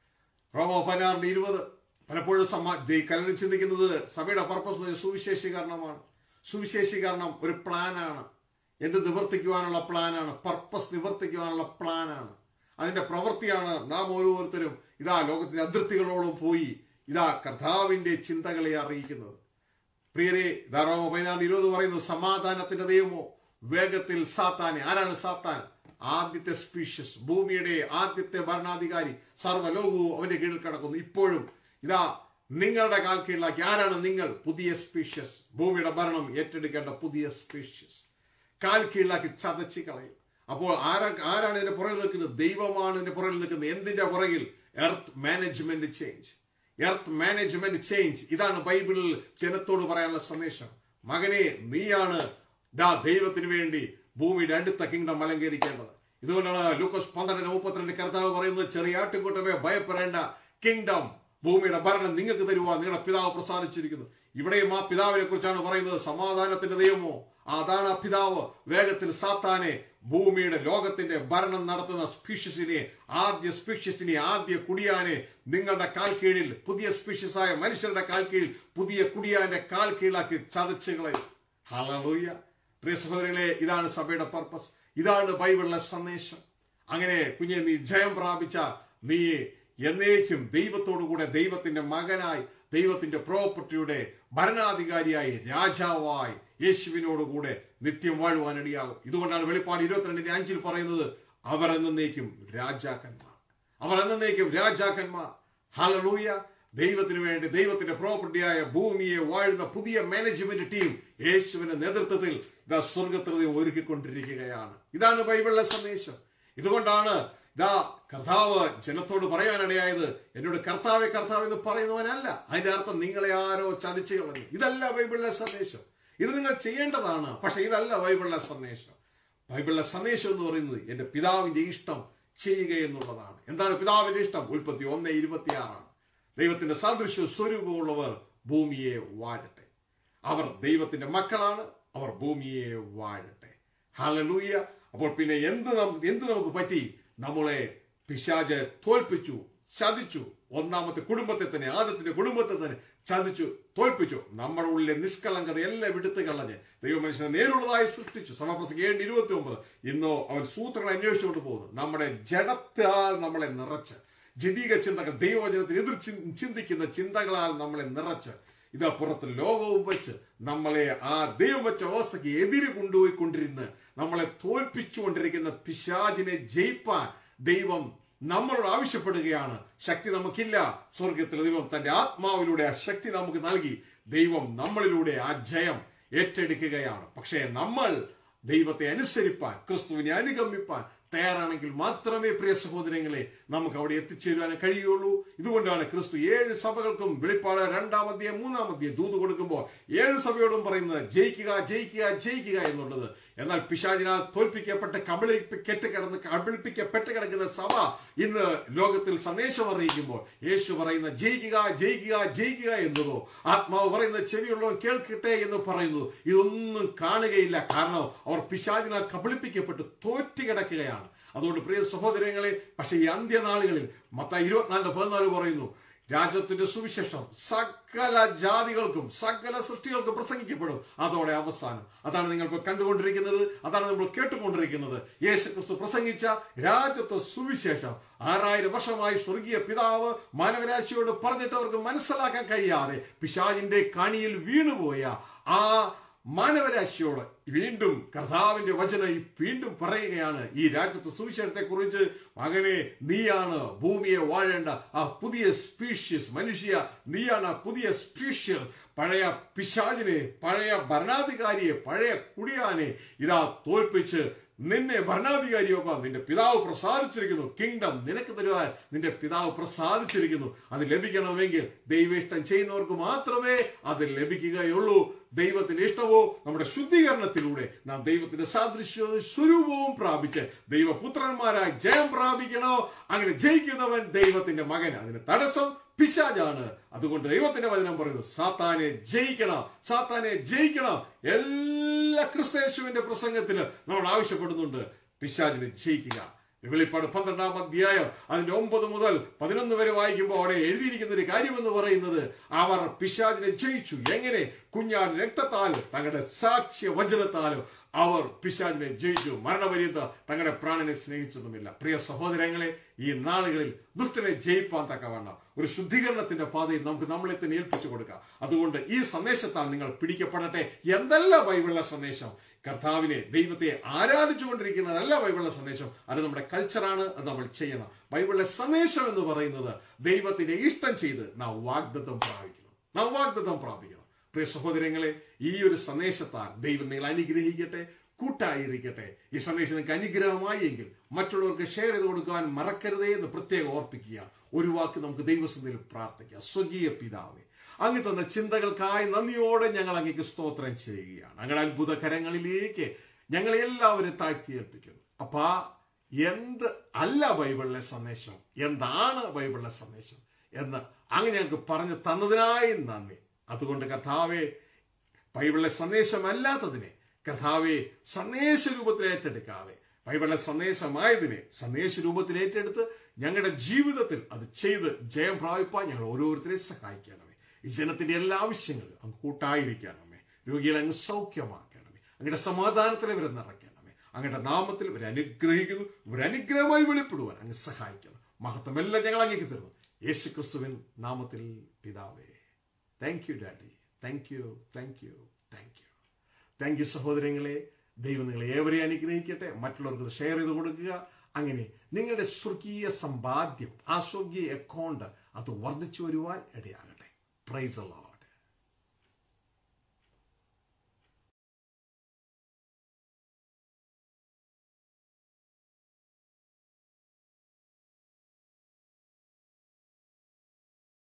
[SPEAKER 1] റോമോ പതിനാറിന്റെ ഇരുപത് പലപ്പോഴും സമാ കലറിൽ ചിന്തിക്കുന്നത് സഭയുടെ പർപ്പസ് സുവിശേഷീകരണമാണ് സുവിശേഷീകരണം ഒരു പ്ലാനാണ് എന്ത് നിവർത്തിക്കുവാനുള്ള പ്ലാനാണ് പർപ്പസ് നിവർത്തിക്കുവാനുള്ള പ്ലാനാണ് അതിന്റെ പ്രവൃത്തിയാണ് നാം ഓരോരുത്തരും ഇതാ ലോകത്തിന്റെ അതിർത്തികളോളം പോയി ഇതാ കർത്താവിന്റെ ചിന്തകളെ അറിയിക്കുന്നത് പ്രിയരെ ധാരാളം പതിനാല് ഇരുപത് പറയുന്നു സമാധാനത്തിന്റെ ദൈവമോ വേഗത്തിൽ സാത്താനെ ആരാണ് സാത്താൻ ആദ്യത്തെ സ്പീഷ്യസ് ഭൂമിയുടെ ആദ്യത്തെ ഭരണാധികാരി സർവ്വലോകവും അവന്റെ കീഴിൽ കിടക്കുന്നു ഇപ്പോഴും ഇതാ നിങ്ങളുടെ കാൽ കീഴിലാക്കി ആരാണ് നിങ്ങൾ പുതിയ സ്പീഷ്യസ് ഭൂമിയുടെ ഭരണം ഏറ്റെടുക്കേണ്ട പുതിയ സ്പീഷ്യസ് കാൽ കീഴിലാക്കി ചതച്ച് കളയും അപ്പോൾ ആരാ ആരാണ് ഇതിന്റെ പുറകിൽ നിൽക്കുന്നത് ദൈവമാണ് ഇതിന്റെ പുറകിൽ നിൽക്കുന്നത് എന്തിന്റെ പുറകിൽ earth management change earth management change ഇതാണ് ബൈബിളിൽ ജനത്തോട് പറയാനുള്ള സന്ദേശം മകനെ നീയാണ് ദാ ദൈവത്തിന് വേണ്ടി ഭൂമിയുടെ അടുത്ത കിങ്ഡം അലങ്കരിക്കേണ്ടത് ഇതുകൊണ്ടാണ് ലൂക്കോസ് പന്ത്രണ്ട് മുപ്പത്തിരണ്ട് കർത്താവ് പറയുന്നത് ചെറിയ ആട്ടുകൂട്ടമേ ഭയപ്പെടേണ്ട കിങ്ഡം ഭൂമിയുടെ ഭരണം നിങ്ങൾക്ക് തരുവാ നിങ്ങളുടെ പിതാവ് പ്രസാദിച്ചിരിക്കുന്നു ഇവിടെയും ആ പിതാവിനെ കുറിച്ചാണ് പറയുന്നത് സമാധാനത്തിന്റെ ദൈവമോ അതാണ് ആ പിതാവ് വേഗത്തിൽ സാത്താനെ ഭൂമിയുടെ ലോകത്തിന്റെ ഭരണം നടത്തുന്ന സ്പീഷ്യസിനെ ആദ്യ സ്പീഷ്യസിനെ ആദ്യ കുടിയാനെ നിങ്ങളുടെ കാൽ കീഴിൽ പുതിയ സ്പീഷ്യസ് ആയ മനുഷ്യരുടെ കാൽ കീഴിൽ പുതിയ കുടിയാന്റെ കാൽ കീഴിലാക്കി ചതച്ച് കളയും ഹലലൂയ പ്രിയ സഹോദരങ്ങളെ ഇതാണ് സഭയുടെ പർപ്പസ് ഇതാണ് ബൈബിളിലെ സന്ദേശം അങ്ങനെ കുഞ്ഞെ നീ ജയം പ്രാപിച്ച നീ എന്നേക്കും ദൈവത്തോടു കൂടെ ദൈവത്തിന്റെ മകനായി ദൈവത്തിന്റെ പ്രോപ്പർട്ടിയുടെ ഭരണാധികാരിയായി രാജാവായി യേശുവിനോടുകൂടെ നിത്യം വാഴുവാനിടയാകും ഇതുകൊണ്ടാണ് വെളിപ്പാട് ഇരുപത്തിരണ്ടിന്റെ അഞ്ചിൽ പറയുന്നത് അവർ എന്നേക്കും രാജാക്കന്മാർ അവർ എന്നേക്കും രാജാക്കന്മാർ ഹലലൂയ ദൈവത്തിന് വേണ്ടി ദൈവത്തിന്റെ പ്രോപ്പർട്ടിയായ ഭൂമിയെ വാഴുന്ന പുതിയ മാനേജ്മെന്റ് ടീം യേശുവിന്റെ നേതൃത്വത്തിൽ ഇതാ സ്വർഗത്തിൽ ഒരുക്കിക്കൊണ്ടിരിക്കുകയാണ് ഇതാണ് ബൈബിളിലെ സന്ദേശം ഇതുകൊണ്ടാണ് ഇതാ കർത്താവ് ജനത്തോട് പറയാനിടയായത് എന്നോട് കർത്താവെ കർത്താവ് എന്ന് പറയുന്നവനല്ല അതിന്റെ അർത്ഥം നിങ്ങളെ ആരോ ചതിച്ചു കളഞ്ഞു ഇതല്ല ബൈബിളിലെ സന്ദേശം ഇത് നിങ്ങൾ ചെയ്യേണ്ടതാണ് പക്ഷെ ഇതല്ല ബൈബിളിലെ സന്ദേശം ബൈബിളിലെ സന്ദേശം എന്ന് പറയുന്നത് എന്റെ പിതാവിന്റെ ഇഷ്ടം ചെയ്യുക എന്നുള്ളതാണ് എന്താണ് പിതാവിന്റെ ഇഷ്ടം ഉൽപ്പത്തി ഒന്ന് ഇരുപത്തിയാറാണ് ദൈവത്തിന്റെ സാദൃശ്യ സ്വരൂപമുള്ളവർ ഭൂമിയെ വാഴട്ടെ അവർ ദൈവത്തിന്റെ മക്കളാണ് അവർ ഭൂമിയെ വാഴട്ടെ ഹലലൂയ അപ്പോൾ പിന്നെ എന്ത് എന്ത് നമുക്ക് പറ്റി നമ്മളെ പിശാജ് തോൽപ്പിച്ചു ചതിച്ചു ഒന്നാമത്തെ കുടുംബത്തെ തന്നെ ആദ്യത്തിന്റെ കുടുംബത്തെ തന്നെ ചതിച്ചു തോൽപ്പിച്ചു നമ്മുടെ ഉള്ളിലെ നിഷ്കളങ്കത എല്ലാം എടുത്തു കളഞ്ഞ് ദൈവമനുഷ്യനെ നേരുള്ളതായി സൃഷ്ടിച്ചു സമപ്രസംഗം ഏഴ് ഇരുപത്തി ഒമ്പത് ഇന്നോ അവൻ സൂത്രങ്ങൾ അന്വേഷിച്ചുകൊണ്ട് പോകുന്നു നമ്മുടെ ജഡത്താൽ നമ്മളെ നിറച്ച് ജനീക ചിന്തകൾ ദൈവവചനത്തിന് എതിർ ചിന്തിക്കുന്ന ചിന്തകളാൽ നമ്മളെ നിറച്ച് ഇതാ പുറത്ത് ലോകവും വെച്ച് നമ്മളെ ആ ദൈവം വെച്ച അവസ്ഥയ്ക്ക് എതിര് കൊണ്ടുപോയിക്കൊണ്ടിരുന്ന് നമ്മളെ തോൽപ്പിച്ചുകൊണ്ടിരിക്കുന്ന പിശാചിനെ ജയിപ്പാൻ ദൈവം നമ്മളോട് ആവശ്യപ്പെടുകയാണ് ശക്തി നമുക്കില്ല സ്വർഗത്തിൽ ദൈവം തന്റെ ആത്മാവിലൂടെ ആ ശക്തി നമുക്ക് നൽകി ദൈവം നമ്മളിലൂടെ ആ ജയം ഏറ്റെടുക്കുകയാണ് പക്ഷേ നമ്മൾ ദൈവത്തെ അനുസരിപ്പാൻ ക്രിസ്തുവിനെ അനുഗമിപ്പാൻ തയ്യാറാണെങ്കിൽ മാത്രമേ പ്രിയ സഹോദരങ്ങളെ നമുക്ക് അവിടെ എത്തിച്ചേരുവാൻ കഴിയുള്ളൂ ഇതുകൊണ്ടാണ് ക്രിസ്തു ഏഴ് സഭകൾക്കും വെളിപ്പാട് രണ്ടാം അധ്യായം മൂന്നാം അധ്യായം ദൂത് കൊടുക്കുമ്പോൾ ഏഴ് സഭയോടും പറയുന്നത് ജയിക്കുക ജയിക്കുക ജയിക്കുക എന്നുള്ളത് എന്നാൽ പിശാചിനാൽ തോൽപ്പിക്കപ്പെട്ട് കബളിപ്പിക്കെട്ട് കിടന്ന് കബളിപ്പിക്കപ്പെട്ട് കിടക്കുന്ന സഭ ഇന്ന് ലോകത്തിൽ സന്ദേശം അറിയിക്കുമ്പോൾ യേശു പറയുന്ന ജയിക്കുക ജയിക്കുക ജയിക്കുക എന്നതോ ആത്മാവ് പറയുന്ന ചെവിയുള്ളവൻ കേൾക്കട്ടെ എന്ന് പറയുന്നു ഇതൊന്നും കാണുകയില്ല കാരണം അവർ പിശാചിനാൽ കബളിപ്പിക്കപ്പെട്ട് തോറ്റുകിടക്കുകയാണ് അതുകൊണ്ട് പ്രിയ സഹോദരങ്ങളെ പക്ഷേ ഈ അന്ത്യനാളുകളിൽ മത്ത ഇരുപത്തിനാലിന്റെ പതിനാല് പറയുന്നു രാജ്യത്തിന്റെ സുവിശേഷം സകല ജാതികൾക്കും സകല സൃഷ്ടികൾക്കും പ്രസംഗിക്കപ്പെടും അതോടെ അവസാനം അതാണ് നിങ്ങൾ ഇപ്പോൾ കണ്ടുകൊണ്ടിരിക്കുന്നത് അതാണ് നമ്മൾ കേട്ടുകൊണ്ടിരിക്കുന്നത് യേശു ക്രിസ്തു പ്രസംഗിച്ച രാജ്യത്തെ സുവിശേഷം ആറായിരം വർഷമായി സ്വർഗീയ പിതാവ് മാനവരാശിയോട് പറഞ്ഞിട്ട് അവർക്ക് മനസ്സിലാക്കാൻ കഴിയാതെ പിശാജിന്റെ കണിയിൽ വീണുപോയ ആ മാനവരാശിയോട് വീണ്ടും കർത്താവിന്റെ വചനം ഈ വീണ്ടും പറയുകയാണ് ഈ രാജ്യത്തെ സുവിശേഷത്തെ കുറിച്ച് മകനെ നീയാണ് ഭൂമിയെ വാഴേണ്ട ആ പുതിയ സ്പീഷ്യസ് മനുഷ്യ നീയാണ് ആ പുതിയ സ്പീഷ്യസ് പഴയ പിശാചിനെ പഴയ ഭരണാധികാരിയെ പഴയ കുടിയാനെ ഇതാ തോൽപ്പിച്ച് നിന്നെ ഭരണാധികാരിയാക്കാൻ നിന്റെ പിതാവ് പ്രസാദിച്ചിരിക്കുന്നു കിങ്ഡം നിനക്ക് തരുവാൻ നിന്റെ പിതാവ് പ്രസാദിച്ചിരിക്കുന്നു അത് ലഭിക്കണമെങ്കിൽ ദൈവേഷ്ടം ചെയ്യുന്നവർക്ക് മാത്രമേ അത് ലഭിക്കുകയുള്ളൂ ദൈവത്തിന്റെ ഇഷ്ടമോ നമ്മുടെ ശുദ്ധീകരണത്തിലൂടെ നാം ദൈവത്തിന്റെ സാദൃശ്യവും സ്വരൂപവും പ്രാപിച്ച് ദൈവപുത്രന്മാരായി ജയം പ്രാപിക്കണോ അങ്ങനെ ജയിക്കുന്നവൻ ദൈവത്തിന്റെ മകൻ അതിന് തടസ്സം പിശാജാണ് അതുകൊണ്ട് ദൈവത്തിന്റെ വചനം പറയുന്നു സാത്താനെ ജയിക്കണം സാത്താനെ ജയിക്കണം എല്ലാ ക്രിസ്തേശുവിന്റെ പ്രസംഗത്തിന് നമ്മൾ ആവശ്യപ്പെടുന്നുണ്ട് പിശാജിനെ ജയിക്കുക വെളിപ്പാട് പന്ത്രണ്ടാം അധ്യായം അതിന്റെ ഒമ്പത് മുതൽ പതിനൊന്ന് വരെ വായിക്കുമ്പോൾ അവിടെ എഴുതിയിരിക്കുന്ന ഒരു കാര്യമെന്ന് പറയുന്നത് അവർ പിശാജിനെ ജയിച്ചു എങ്ങനെ കുഞ്ഞാൻ രക്തത്താലും തങ്ങളുടെ സാക്ഷ്യ വചനത്താലും അവർ പിശാജിനെ ജയിച്ചു മരണപര്യന്ത തങ്ങളുടെ പ്രാണനെ സ്നേഹിച്ചതുമില്ല പ്രിയ സഹോദരങ്ങളെ ഈ നാളുകളിൽ ദുഷ്ടനെ ജയിപ്പാൻ തക്കവണ്ണം ഒരു ശുദ്ധീകരണത്തിന്റെ പാതയിൽ നമുക്ക് നമ്മളെ തന്നെ ഏൽപ്പിച്ചു കൊടുക്കാം അതുകൊണ്ട് ഈ സന്ദേശത്താൽ നിങ്ങൾ പിടിക്കപ്പെടട്ടെ എന്തല്ല ബൈബിളിലെ സന്ദേശം കർത്താവിനെ ദൈവത്തെ ആരാധിച്ചുകൊണ്ടിരിക്കുന്നതല്ല ബൈബിളിലെ സന്ദേശം അത് നമ്മുടെ കൾച്ചറാണ് അത് നമ്മൾ ചെയ്യണം ബൈബിളിലെ സന്ദേശം എന്ന് പറയുന്നത് ദൈവത്തിന്റെ ഇഷ്ടം ചെയ്ത് നാം വാഗ്ദത്തം പ്രാപിക്കണം നാം വാഗ്ദത്തം പ്രാപിക്കണം പ്രിയ സഹോദരങ്ങളെ ഈ ഒരു സന്ദേശത്താൽ ദൈവം നിങ്ങൾ അനുഗ്രഹിക്കട്ടെ കൂട്ടായിരിക്കട്ടെ ഈ സന്ദേശം നിങ്ങൾക്ക് അനുഗ്രഹമായി എങ്കിൽ മറ്റുള്ളവർക്ക് ഷെയർ ചെയ്ത് കൊടുക്കാൻ മറക്കരുതേ എന്ന് പ്രത്യേകം ഓർപ്പിക്കുക ഒരു വാക്ക് നമുക്ക് ദൈവസന്നിധിയിൽ പ്രാർത്ഥിക്കാം സ്വകീയ പിതാവേ അങ്ങ് തന്ന ചിന്തകൾക്കായി നന്ദിയോടെ ഞങ്ങൾ അങ്ങേക്ക് സ്തോത്രം ചെയ്യുകയാണ് അങ്ങനെ അത്ഭുത കരങ്ങളിലേക്ക് ഞങ്ങളെ എല്ലാവരും താഴ്ത്തിയേൽപ്പിക്കുന്നു അപ്പാ എന്ത് അല്ല ബൈബിളിലെ സന്ദേശം എന്താണ് ബൈബിളിലെ സന്ദേശം എന്ന് അങ്ങ് ഞങ്ങൾക്ക് പറഞ്ഞു തന്നതിനായി നന്ദി അതുകൊണ്ട് കർത്താവെ ബൈബിളിലെ സന്ദേശമല്ലാത്തതിനെ കർത്താവെ സന്ദേശ രൂപത്തിൽ ഏറ്റെടുക്കാതെ ബൈബിളിലെ സന്ദേശമായതിനെ സന്ദേശ രൂപത്തിൽ ഏറ്റെടുത്ത് ഞങ്ങളുടെ ജീവിതത്തിൽ അത് ചെയ്ത് ജയം പ്രാപിപ്പാൻ ഞങ്ങൾ ഓരോരുത്തരെയും സഹായിക്കണമേ ഈ ജനത്തിന്റെ എല്ലാ ആവശ്യങ്ങളും അങ്ങ് കൂട്ടായിരിക്കണമേ രോഗികളെ അങ്ങ് സൗഖ്യമാക്കണമേ അങ്ങയുടെ സമാധാനത്തിൽ ഇവരെ നിറയ്ക്കണമേ അങ്ങയുടെ നാമത്തിൽ ഇവരെ അനുഗ്രഹിക്കുന്നു ഇവരെ അനുഗ്രഹമായി വെളിപ്പെടുവാൻ അങ്ങ് സഹായിക്കണം മഹത്വമെല്ലാം ഞങ്ങൾ അങ്ങേക്ക് തരുന്നു യേശു ക്രിസ്തുവിൻ നാമത്തിൽ പിതാവേ thank you daddy thank you thank you thank you thank you സഹോദരങ്ങളെ ദൈവം നിങ്ങളെ ഏവരെയും അനുഗ്രഹിക്കട്ടെ മറ്റുള്ളവർക്ക് ഷെയർ ചെയ്ത് കൊടുക്കുക അങ്ങനെ നിങ്ങളുടെ സ്വർഗീയ സമ്പാദ്യം ആ സ്വർഗീയ അക്കൗണ്ട് അത് വർദ്ധിച്ചു വരുവാൻ ഇടയാകട്ടെ പ്രൈസ് അല്ലാഹ്